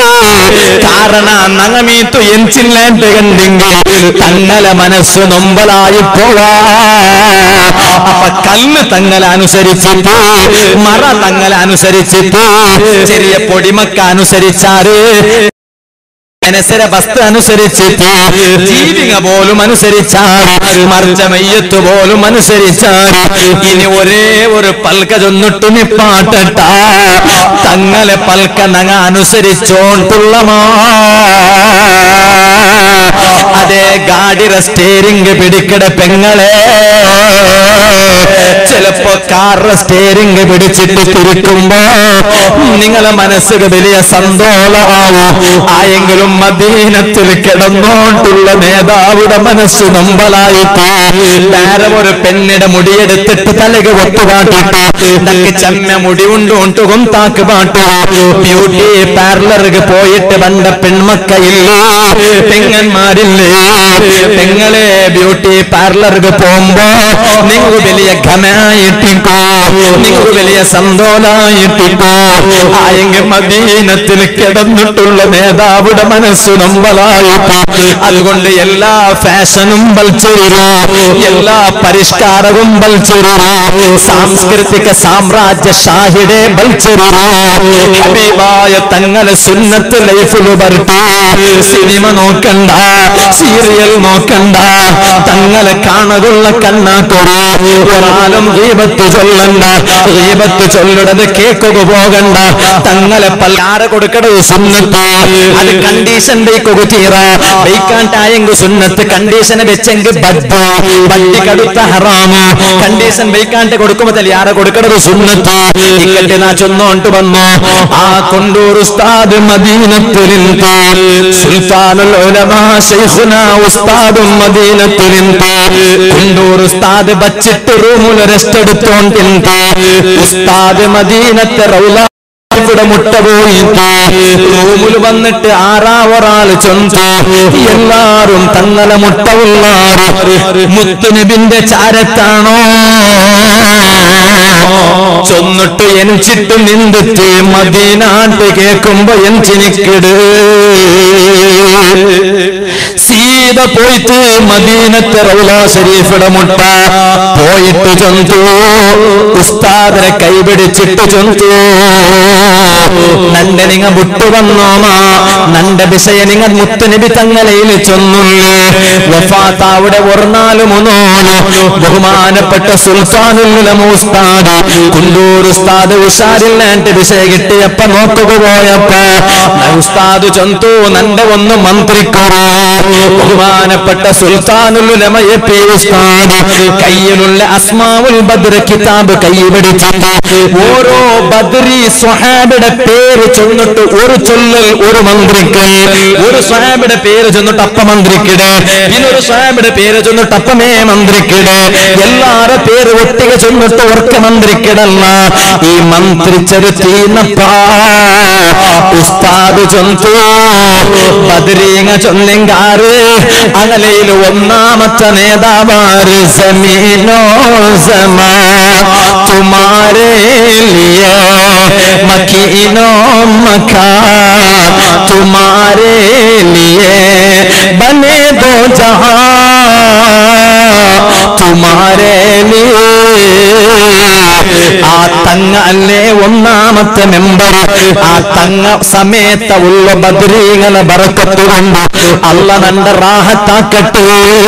Speaker 2: കാരണം നങ്ങമീത്തു എൻചില്ലാണ്ട് കണ്ടെങ്കിൽ തങ്ങളെ മനസ്സ് നൊമ്പലായി പോവാ അപ്പൊ കല്ല് തങ്ങളെ അനുസരിച്ചിട്ട് മറ തങ്ങളെ അനുസരിച്ചിട്ട് ചെറിയ പൊടിമക്ക അനുസരിച്ചാറ് മനസ്സിര വസ്തു അനുസരിച്ചിട്ട് ജീവിക പോലും അനുസരിച്ചാൽ മറിച്ച മയ്യത്ത് പോലും അനുസരിച്ചാൽ ഇനി ഒരേ ഒരു പൽക്ക ചൊന്നിട്ട് നിപ്പാട്ടട്ട തങ്ങളെ പൽക്ക നങ്ങ അനുസരിച്ചോണ്ടുള്ളമാ അതേ ഗാഡിയുടെ സ്റ്റേരിംഗ് പിടിക്കട പെങ്ങളെ ചിലപ്പോ കാറിന്റെ സ്റ്റേരിംഗ് പിടിച്ചിട്ട് തിരിക്കുമ്പോ നിങ്ങളെ മനസ്സിന് വലിയ സന്തോഷമാവും ആയെങ്കിലും മദീനത്തിൽ കിടന്നോണ്ടുള്ള നേതാവുടെ മനസ്സ് നമ്പലായിട്ട് വേറെ ഒരു പെണ്ണിടെ മുടിയെടുത്തിട്ട് തലക ഒത്തുകാട്ടിട്ട് തക്ക് ചമ്മ മുടി കൊണ്ട് കൊന്താക്ക് പാട്ടു ബ്യൂട്ടി പാർലർക്ക് പോയിട്ട് പണ്ട പെൺമക്കയില്ലേ പെങ്ങന്മാരില്ലേ പെങ്ങളെ ബ്യൂട്ടി പാർലർക്ക് പോകുമ്പോ നിങ്ങൾ വലിയ ഘനായിട്ടിക്കോ നിങ്ങൾ വലിയ സന്തോഷായിട്ടിക്കോ ആയെങ്കിൽ മദീനത്തിൽ കിടന്നിട്ടുള്ള നേതാവുടെ മനസ്സ് നമ്പലായിട്ട് അതുകൊണ്ട് എല്ലാ ഫാഷനും ബൽച്ചെറിയോ എല്ലാ പരിഷ്കാരവും ബൽച്ചെറിയോ സാംസ്കൃതിക സാമ്രാജ്യ ഷാഹിടെ ബൽച്ചെറിയോ ഹബീബായ തങ്ങളെ സുന്നത്ത് ലൈഫിൽ വരട്ടെ സിനിമ നോക്കണ്ട സീരിയൽ നോക്കണ്ട തങ്ങളെ കാണുള്ള കണ്ണാത്തൊരു ഒരാളും ദീപത്ത് ചൊല്ലണ്ട ദീപത്ത് ചൊല്ലുടത് കേക്കുക പോകണ്ട തങ്ങളെ പല്ലാര കൊടുക്കടത് സുന്നത്ത് അത് കണ്ടീഷന്റെ കൊകുതീറ ബൈക്കാണ്ടായെങ്കിൽ സുന്നത്ത് കണ്ടീഷനെ വെച്ചെങ്കിൽ ബദ്ദ ബഡ്ഡി കടുത്ത ഹറാമ് കണ്ടീഷൻ ബൈക്കാണ്ട് കൊടുക്കുമ്പോ തല്ലിയാറ കൊടുക്കടത് സുന്നത്ത് ഇക്കട്ടെ നാ ചൊന്നോണ്ട് വന്നു ആ കൊണ്ടൂർ ഉസ്താദ് മദീനത്തുലിന്ത് സുൽത്താനുൽ ഉലമാ ശൈഖുന ഉസ്താദും മദീനത്തുലിന്ത് കൊണ്ടൂർ ഉസ്താദ് ബച്ചിട്ട് റൂമിൽ റെസ്റ്റ് എടുത്തോണ്ടിന്ത് ഉസ്താദ് മദീനത്തെ റൗല ഇവിടെ മുട്ട പോയിട്ട് റൂമിൽ വന്നിട്ട് ആറാ ഒരാള് ചൊന്തു എല്ലാരും തങ്ങളെ മുട്ട ഉള്ളാറ് മുത്തുനബിന്റെ ചാരത്താണോ ചൊന്നിട്ട് എനിച്ചിട്ട് നിന്നിട്ട് മദീനാട്ട് കേൾക്കുമ്പോ എനിക്കിട് സീത പോയിട്ട് മദീനത്തെ റൗല ഷരീഫിടെ മുട്ട പോയിട്ട് ചൊന്തു ഉസ്താദിനെ കൈപിടിച്ചിട്ട് ചൊന്തു നന്റെ നിങ്ങ വിട്ടു വന്നോമാ നന്റെ വിഷയ നിങ്ങ മുത്തുനബി തങ്ങളയിൽ ചൊന്നുള്ളേ വഫാത്താവിടെ ഒരു നാല് മൂന്നോണ് ബഹുമാനപ്പെട്ട സുൽത്താനുൽ ഉസ്താദ് കുണ്ടൂർ ഉസ്താദ് ഉഷാരിൽ നാട്ട് വിഷയ കിട്ടിയപ്പ നോക്കുക പോയപ്പ ഉസ്താദ് ചൊന്തു നന്റെ ഒന്ന് മന്ത്രിക്കറോ ബഹുമാനപ്പെട്ട സുൽത്താനുലുലമയെ പി ഉസ്താദ് കയ്യിലുള്ള അസ്മാവുൽ ബദ്ര കിതാബ് കൈ പിടിച്ചിട്ട് ഓരോ ബദ്രി സ്വഹാബിയുടെ പേര് ചൊന്നിട്ട് ഒരു ചൊല്ലൽ ഒരു മന്ത്രിക്ക് ഒരു സ്വഹാബിയുടെ പേര് ചൊന്നിട്ട് അപ്പ മന്ത്രിക്കിട് പിന്നെ ഒരു സ്വഹാബിയുടെ പേര് ചൊന്നിട്ട് അപ്പമേ മന്ത്രിക്കിട് എല്ലാരുടെ പേര് ഒട്ടിക ചൊന്നിട്ട് ഓർക്ക മന്ത്രിക്കിടല്ല ഈ മന്ത്രിച്ചത് തീന്നപ്പാ ഉസ്താദ് ചൊന്തു ബദരീങ്ങ ചൊല്ലിങ്കാറ് അകലയിൽ ഒന്നാമത്തെ നേതാവാറ് സമീനോ സമാ തുമാരേ ലിയേ മക്കീനോ മക്കാ തുമാരേ ലിയേ ബനെ ദോ ജഹാ തുമാരേ ലിയേ ആ തങ്ങ അല്ലേ ഒന്നാമത്തെ മെമ്പർ ആ തങ്ങ സമയത്ത ഉള്ള ബദ്രീകളെ ബറക്കത്തുകൊണ്ട് അല്ല നന്റെ റാഹത്താക്കട്ടെ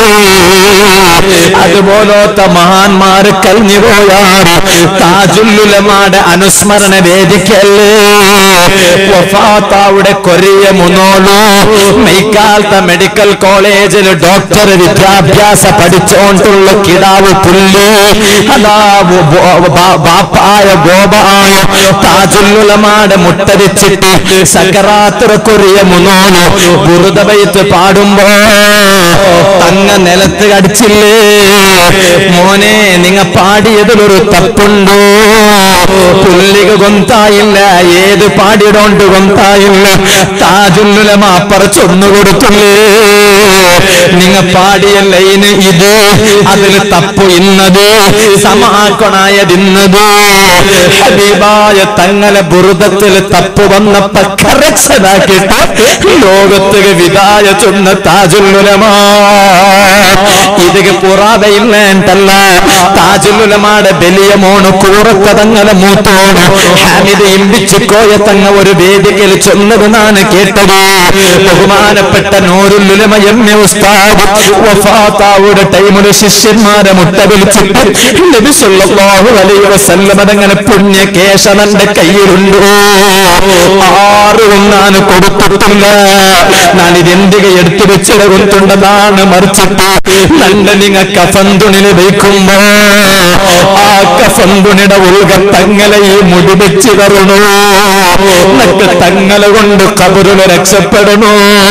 Speaker 2: അതുപോലത്തെ മഹാന്മാര് കഴിഞ്ഞു പോയാറ് താജുല്ലുലമാടെ അനുസ്മരണ വേദിക്കല്ലേ വഫാത്താവിടെ കൊറിയ മുന്നോളു മെയ്ക്കാലത്തെ മെഡിക്കൽ കോളേജിൽ ഡോക്ടർ വിദ്യാഭ്യാസ പഠിച്ചോണ്ടുള്ള കിടാവ് പുല്ല് അതാ ബാപ്പായ ഗോപായ താജുല്ലുലമാടെ മുട്ടരിച്ചിട്ട് സക്കറാത്ര കൊറിയ മുന്നോളു ഗുരുതബൈത്ത് പാടുമ്പോ തങ്ങ നിലത്ത് കടിച്ചില്ലേ മോനെ നിങ്ങ പാടിയതിലൊരു തപ്പുണ്ടോ പുല്ലിക കൊന്തായില്ല ഏത് പാടിയിടോണ്ട് കൊന്തായില്ല താജുല്ലുലമ അപ്പറച്ചൊന്നു കൊടുത്തില്ലേ നിങ്ങ പാടിയ ലൈന് ഇത് അതിൽ തപ്പു ഇന്നത് സമാക്കണായതിന്നത് ഹബീബായ തങ്ങളെ ബുറുദത്തിൽ തപ്പ് വന്നപ്പോ കറക്ഷനാക്കിയിട്ട് ലോകത്തിന് വിദായ ചൊന്ന താജുലുലമാ ഇതിಗೆ ಪುರಾವೆ ಇಲ್ಲ ಅಂತಲ್ಲ താജുലുലമാടെ വലിയ മോണ് കൂറത്ത തങ്ങളെ മൂത്തോണ് ഹാമിദ് ഇമ്പിച്ചിക്കോയ തങ്ങ ഒരു വേദികയിൽ ചൊന്നത് നാണ് കേട്ടത് ബഹുമാനപ്പെട്ട നോരുല്ലുലമ എമ്മ ഉസ്താദ് വഫാത്താവുടെ ടൈമില് ശിഷ്യന്മാരെ മുട്ട വിളിച്ചിട്ട് നബി സല്ലല്ലാഹു അലൈഹി വസല്ലം അതങ്ങനെ പുണ്യ കേശവന്റെ കയ്യിലുണ്ടോ ആറും ഞാൻ കൊടുത്തിട്ടില്ല ഞാൻ ഇതെന്തിക എടുത്തു വെച്ചിട കൊടുത്തുണ്ടെന്നാണ് മറിച്ചിട്ട് നല്ല നിങ്ങ കഫന്തുണിന് വയ്ക്കുമ്പോ ആ കഫന്തുണിയുടെ ഉൾക തങ്ങളെ ഈ മുടി വെച്ച് തരണോ എന്നൊക്കെ തങ്ങളെ കൊണ്ട് കബറിൽ രക്ഷപ്പെടണോ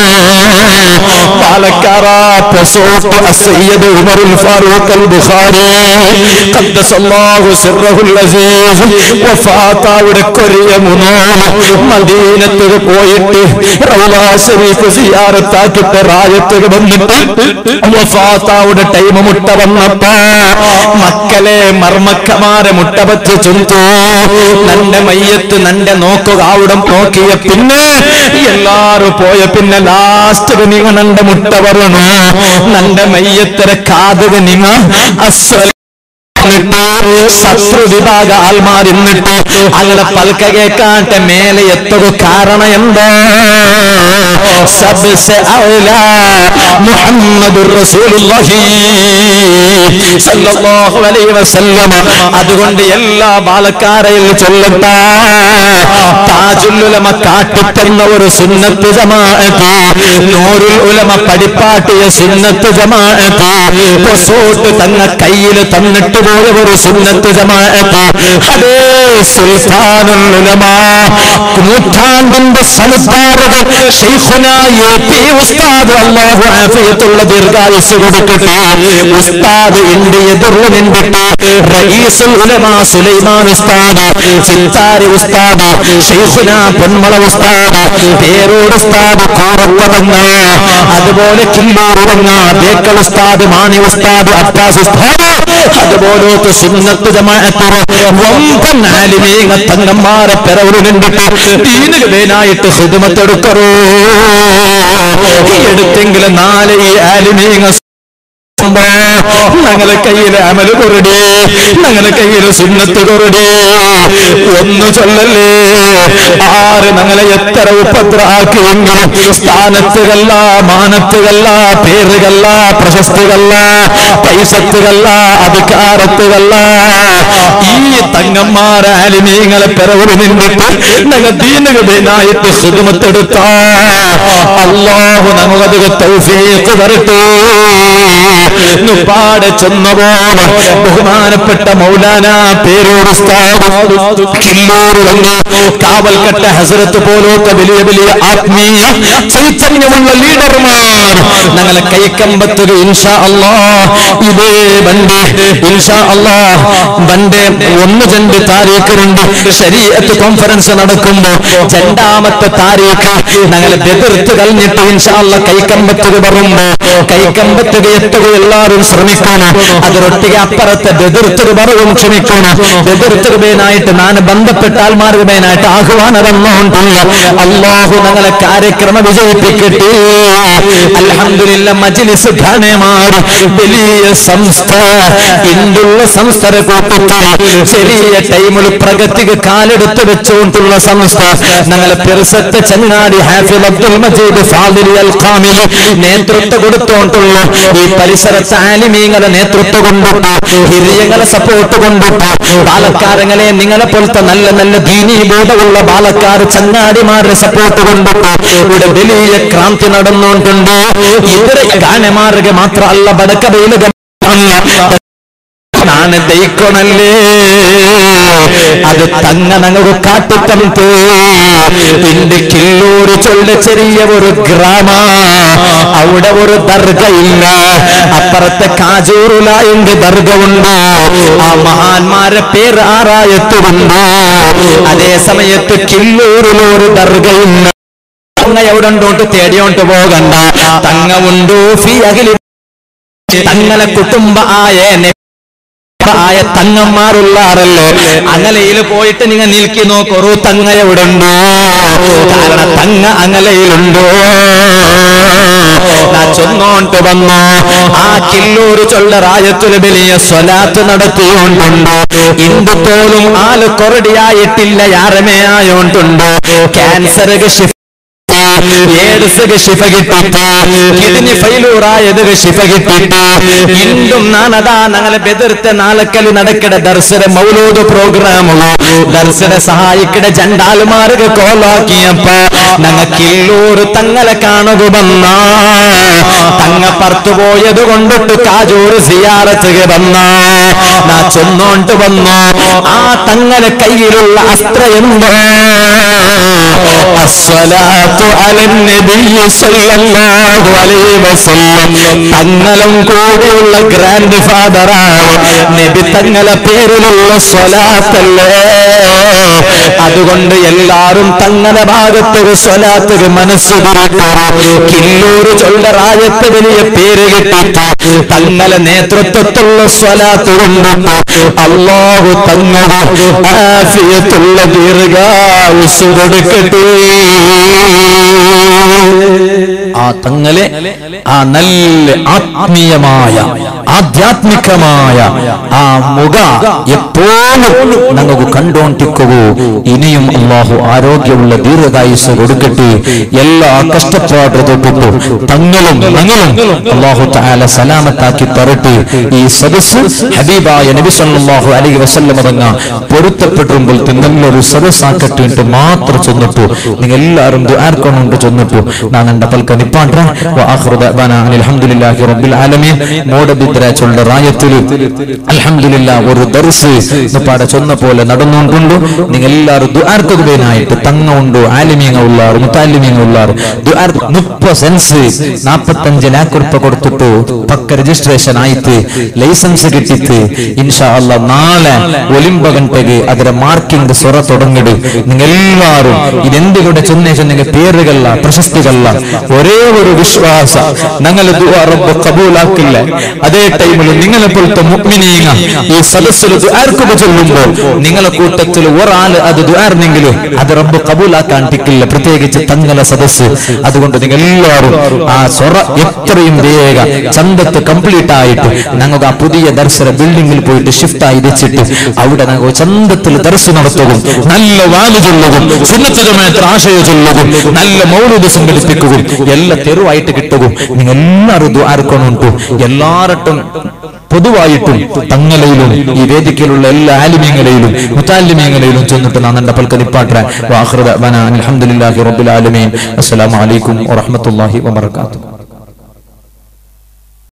Speaker 2: പാലക്കാറ പ്രസോട്ട് അസയ്യദ് ഉമറുൽ ഫാറൂഖ് അൽ ബുഖാരി ഖദ്ദസല്ലാഹു സിർറഹുൽ അസീസ് വഫാത്താവിടെ കൊറിയ മുനോണ് മദീനത്തിൽ പോയിട്ട് റൗളാ ശരീഫ് സിയാറത്താക്കിട്ട് റായത്തിൽ വന്നിട്ട് വഫാത്താവിടെ ടൈം മുട്ട വന്നപ്പോ മക്കളെ മർമക്കമാരെ മുട്ട പറ്റി ചുന്തു നന്റെ മയ്യത്ത് നന്റെ നോക്കുക അവിടം നോക്കിയ പിന്നെ എല്ലാരും പോയ പിന്നെ ലാസ്റ്റ് നിങ്ങ നന്റെ മുട്ട പറയണു നന്റെ മയ്യത്തര കാതുക നിങ്ങ അസ്വല ശത്രു വിഭാഗ ആൾമാരിന്നിട്ട് അങ്ങനെ പൽക്ക കേക്കാട്ടെ മേലെ എത്തുക കാരണം എന്താ സബ്സെ ഔലാ മുഹമ്മദുർ റസൂലുള്ളാഹി സല്ലല്ലാഹു അലൈഹി വസല്ലം അതുകൊണ്ട് എല്ലാ ബാലക്കാരയിൽ ചൊല്ലട്ട താജുൽ ഉലമ കാട്ടിത്തന്ന ഒരു സുന്നത്ത് ജമാഅത്ത് നൂറുൽ ഉലമ പഠിപ്പാട്ടിയ സുന്നത്ത് ജമാഅത്ത് പൊസോട്ട് തന്ന കയ്യിൽ തന്നിട്ട് പോയ ഒരു സുന്നത്ത് ജമാഅത്ത് അതേ സുൽത്താനുൽ ഉലമ നൂറ്റാണ്ടിന്റെ സമുദ്ധാരകൻ ഷെയ്ഖുന എ പി ഉസ്താദ് അല്ലാഹു ആഫിയത്തുള്ള ദീർഘായുസ് കൊടുക്കട്ടെ ഉസ്താദ് എന്റെ എതിർവ് നിന്നിട്ട് റയീസുൽ ഉലമ സുലൈമാൻ ഉസ്താദ് ചിത്താരി ഉസ്താദ് ഷെയ്ഖുന പൊന്മള ഉസ്താദ് പേരോട് ഉസ്താദ് കോറപ്പതങ്ങ അതുപോലെ കില്ലൂറുവങ്ങ ബേക്കൽ ഉസ്താദ് മാണി ഉസ്താദ് അബ്ബാസ് ഉസ്താദ് അതുപോലത്തെ സുന്നത്ത് ജമാഅത്ത് വമ്പൻ ആലിമീങ്ങ തങ്ങന്മാരെ പെരവരു നിന്നിട്ട് ദീനിന് വേനായിട്ട് ഹിദ്മത്തെടുക്കറോ എടുത്തെങ്കിലും നാല് ഈ ആലിമീങ്ങ ഞങ്ങളെ കയ്യിലെ അമല് കൊറടി ഞങ്ങളെ കയ്യിലെ സുന്നത്ത് കൊറടി ഒന്ന് ചൊല്ലല്ലേ ആര് ഞങ്ങളെ എത്ര ഉപദ്രാക്കിയെങ്കിലും സ്ഥാനത്തുകല്ല മാനത്തുകല്ല പേരുകല്ല പ്രശസ്തികല്ല പൈസത്തുകല്ല അധികാരത്തുകല്ല ഈ തങ്ങന്മാരെ അലിമീങ്ങളെ പിറവിൽ നിന്നിട്ട് ഞങ്ങൾ ദീനഗതനായിട്ട് സുഖമത്തെടുത്ത അള്ളാഹു നമുക്കത് തൗഫീഖ് തരട്ടെ നുപ്പാടെ ചെന്നപോലെ ബഹുമാനപ്പെട്ട മൗലാന പേരോട് കില്ലൂർ വന്ന് കാവൽക്കട്ട ഹസരത്ത് പോലത്തെ വലിയ വലിയ ആത്മീയ ചൈതന്യമുള്ള ലീഡർമാർ ഞങ്ങളെ കൈക്കമ്പത്തുക ഇൻഷാ അല്ലാ ഇതേ ബണ്ട് ഇൻഷാ അല്ലാ ബണ്ട് ഒന്ന് രണ്ട് താരീഖുണ്ട് ശരീരത്ത് കോൺഫറൻസ് നടക്കുമ്പോ രണ്ടാമത്തെ താരീഖ് ഞങ്ങളെ എതിർത്ത് കഴിഞ്ഞിട്ട് ഇൻഷാ അല്ലാ കൈക്കമ്പത്തുക പറയുമ്പോ കൈക്കമ്പത്തുക എത്തുക എല്ലാവരും ശ്രമിക്കണം അതിനൊട്ടിಗೆ അപ്പുറത്തെ ബെതിർത്തുക പറവും ക്ഷമിക്കണം ബെതിർത്തുകനായിട്ട് ഞാൻ ബന്ധപ്പെട്ട ആൾമാർഗമേനായിട്ട് ആഹ്വാനം തന്നുകൊണ്ടുള്ള അള്ളാഹു ഞങ്ങളെ കാര്യക്രമം വിജയിപ്പിക്കട്ടെ അലഹമില്ല മജ്ലിസ് ഘനമാറി വലിയ സംസ്ഥ ഇന്നുള്ള സംസ്ഥരെ കൂട്ടത്തിൽ ചെറിയ ടൈമിൽ പ്രഗതിക്ക് കാലെടുത്ത് വെച്ചുകൊണ്ടുള്ള സംസ്ഥ ഞങ്ങളെ പെരുസത്തെ ചങ്ങാടി ഹാഫിൽ അബ്ദുൽ മജീദ് ഫാദിൽ അൽ ഖാമിൽ നേതൃത്വം കൊടുത്തുകൊണ്ടുള്ള ഈ പരിസരത്ത് ആലിമീങ്ങളെ നേതൃത്വം കൊണ്ടിട്ട് ഹിരിയങ്ങളെ സപ്പോർട്ട് കൊണ്ടിട്ട് ബാലക്കാരങ്ങളെ നിങ്ങളെ പോലത്തെ നല്ല നല്ല ദീനീ ബോധമുള്ള ബാലക്കാർ ചങ്ങാടിമാരുടെ സപ്പോർട്ട് കൊണ്ടിട്ട് ഇവിടെ വലിയ ക്രാന്തി നടന്നുകൊണ്ടുണ്ട് ഇതര ഗാനമാർഗ മാത്രമല്ല ബടക്കബയില് ನಾನು ದೈಕೊಣಲ್ಲೇ അത് തങ്ങ ഞങ്ങൾക്ക് കാട്ടിത്തന്നിട്ട് എന്റെ കില്ലൂര് ചൊല്ല ചെറിയ ഒരു ഗ്രാമ അവിടെ ഒരു ദർഗയില്ല അപ്പുറത്തെ കാജൂറുല എന്റെ ദർഗ ഉണ്ട് ആ മഹാന്മാരെ പേര് ആറായത്തുണ്ട് അതേ സമയത്ത് കില്ലൂരിലൊരു ദർഗയില്ല തങ്ങ എവിടെ ഉണ്ടോട്ട് തേടിയോണ്ട് പോകണ്ട തങ്ങ ഉണ്ടോ ഫി അഖിലി തങ്ങളെ കുടുംബ ആയ ആയ തങ്ങന്മാരുള്ളാറല്ലേ അങ്ങലയിൽ പോയിട്ട് നിങ്ങൾ നിൽക്കി നോക്കൊറു തങ്ങ എവിടെ ഉണ്ടോ കാരണം തങ്ങ അങ്ങലയിലുണ്ടോ നാ ചൊന്നോണ്ട് വന്നു ആ കില്ലൂർ ചൊല്ല റായത്തിന് വലിയ സ്വലാത്ത് നടത്തിയോണ്ടുണ്ട് ഇന്ത് പോലും ആള് കൊറടിയായിട്ടില്ല യാരമേ ആയോണ്ടുണ്ട് ക്യാൻസർ ഷിഫ ഏഡ്സ് ശിഫ കിട്ടിട്ട് കിഡ്നി ഫൈലൂറായത് ശിഫ കിട്ടിട്ട് ഇന്നും നാനതാ ഞങ്ങളെ ബെതിർത്ത നാലക്കല് നടക്കട ദർശന മൗലൂദ് പ്രോഗ്രാമുകൾ ദർശന സഹായിക്കട ജണ്ടാലുമാർക്ക് കോലാക്കിയപ്പ ഞങ്ങ കില്ലൂർ തങ്ങളെ കാണുക വന്ന തങ്ങ പറത്തു പോയത് കൊണ്ടിട്ട് കാജൂർ സിയാറത്തുക വന്ന നാ ചൊന്നോണ്ട് വന്നു ആ തങ്ങളെ കയ്യിലുള്ള അസ്ത്ര എന്തോ അസ്സലാത്തു അലൻ നബി സല്ലല്ലാഹു അലൈഹി വസല്ലം തങ്ങളും കൂടിയുള്ള ഗ്രാൻഡ് ഫാദറാണ് നബി തങ്ങളെ പേരിലുള്ള സ്വലാത്തല്ലേ അതുകൊണ്ട് എല്ലാരും തങ്ങളുടെ ഭാഗത്ത് ഒരു സ്വലാത്ത് മനസ്സ് കില്ലൂർ ചൊല്ലറായത്ത് വലിയ പേര് കിട്ടിട്ട് തങ്ങളെ നേതൃത്വത്തിലുള്ള സ്വലാത്ത് കൊണ്ട് അള്ളാഹു തങ്ങളുടെ ആഫിയത്തുള്ള ദീർഘായുസ് കൊടുക്കട്ടെ ആ തങ്ങളെ ആ നല്ല ആത്മീയമായ ആധ്യാത്മികമായ ആ മുഖ എപ്പോഴും ഞങ്ങൾക്ക് കണ്ടോണ്ടിക്കവോ ഇനിയും അള്ളാഹു ആരോഗ്യമുള്ള ദീർഘായുസ് കൊടുക്കട്ടെ എല്ലാ കഷ്ടപ്പാട് തൊട്ടിട്ടു തങ്ങളും ഞങ്ങളും അള്ളാഹു താല സലാമത്താക്കി തരട്ടെ ഈ സദസ് ഹബീബായ നബി സല്ലല്ലാഹു അലൈഹി വസല്ലം തങ്ങ പൊരുത്തപ്പെട്ടുമ്പോൾ നല്ലൊരു സദസ്സാക്കട്ടെ എന്ന് മാത്രം ചൊന്നിട്ടു നിങ്ങൾ എല്ലാവരും ദുആർക്കൊണ്ടുണ്ട് ചൊന്നിട്ടു ನಾನು ಪಲ್ಕ ನಿಪ್ಪಾಂಡ್ರ ಆಖರು ದಅವಾನ ಅಲ್ಹಮ್ದುಲಿಲ್ಲಾಹಿ റബ്ബിൽ ആലമീൻ മോഡബിദ്ര ചൊല്ല റായത്തില് അൽഹംദുലില്ലാ ഒരു ദർസ് പാട ചൊന്ന പോലെ നടന്നുകൊണ്ടുണ്ട് നിങ്ങൾ എല്ലാവരും ദുആർക്കുവേനായിട്ട് തങ്ങ ഉണ്ട് ആലിമീങ്ങ ഉള്ളാറ് മുത്താലിമീങ്ങ ഉള്ളാറ് ദുആർ മുപ്പ സെൻസ് നാപ്പത്തഞ്ച് ലാഖ് ഉറുപ്പ കൊടുത്തിട്ട് പക്ക രജിസ്ട്രേഷൻ ആയിട്ട് ലൈസൻസ് കിട്ടിയിട്ട് ഇൻഷാ അല്ലാ നാളെ ഒലിമ്പ ഗಂಟೆಗೆ ಅದರ ಮಾರ್ಕಿಂಗ್ ಸೊರ ತೊಡങ്ങിಡು ನಿಂಗೆಲ್ಲಾರು ಇದೆಂದಿಗೂടെ ಚೊನ್ನೆ ಚೊನ್ನೆಗೆ പേരുകളല്ല പ്രശസ്തികളല്ല ഒരേ ഒരു വിശ്വാസ ഞങ്ങൾ റബ്ബ് കബൂലാക്കില്ല അതേ ടൈമിൽ നിങ്ങളെ പോലത്തെ മുഗ്മിനീങ്ങ ഈ സദസ്സിൽ ദുആർക്കുക ചൊല്ലുമ്പോൾ നിങ്ങളെ കൂട്ടത്തിൽ ഒരാള് അത് ദുആർന്നെങ്കിലും അത് റബ്ബ് കബൂലാക്കാൻ ടിക്കില്ല പ്രത്യേകിച്ച് തങ്ങളെ സദസ്സ് അതുകൊണ്ട് നിങ്ങൾ എല്ലാവരും ആ സൊറ എത്രയും വേഗ ചന്തത്ത് കംപ്ലീറ്റ് ആയിട്ട് ഞങ്ങൾക്ക് ആ പുതിയ ദർശന ബിൽഡിംഗിൽ പോയിട്ട് ഷിഫ്റ്റ് ആയി വെച്ചിട്ട് അവിടെ ഞങ്ങൾ ചന്തത്തിൽ ദർശനം നടത്തുകയും നല്ല വാല് ചൊല്ലുകയും സുന്നത്തരമായിട്ട് ആശയ ചൊല്ലുകയും നല്ല മൗലൂദ് സംഘടിപ്പിക്കുകയും എല്ലാ തെരുവായിട്ട് കിട്ടുകയും നിങ്ങൾ എല്ലാവരും ദ്വാരക്കൊണ്ടുണ്ടു എല്ലാവരട്ടും പൊതുവായിട്ടും തങ്ങളയിലും ഈ വേദിക്കയിലുള്ള എല്ലാ ആലിമീങ്ങളയിലും മുത്താലിമീങ്ങളയിലും ചെന്നിട്ട് നാം എന്റെ പൽക്കനിപ്പാട്ടെ വാഹൃദ അലഹമുല്ലാഹി റബ്ബുൽ ആലമീൻ അസ്സലാമു അലൈക്കും വറഹ്മത്തുള്ളാഹി വബറകാതുഹു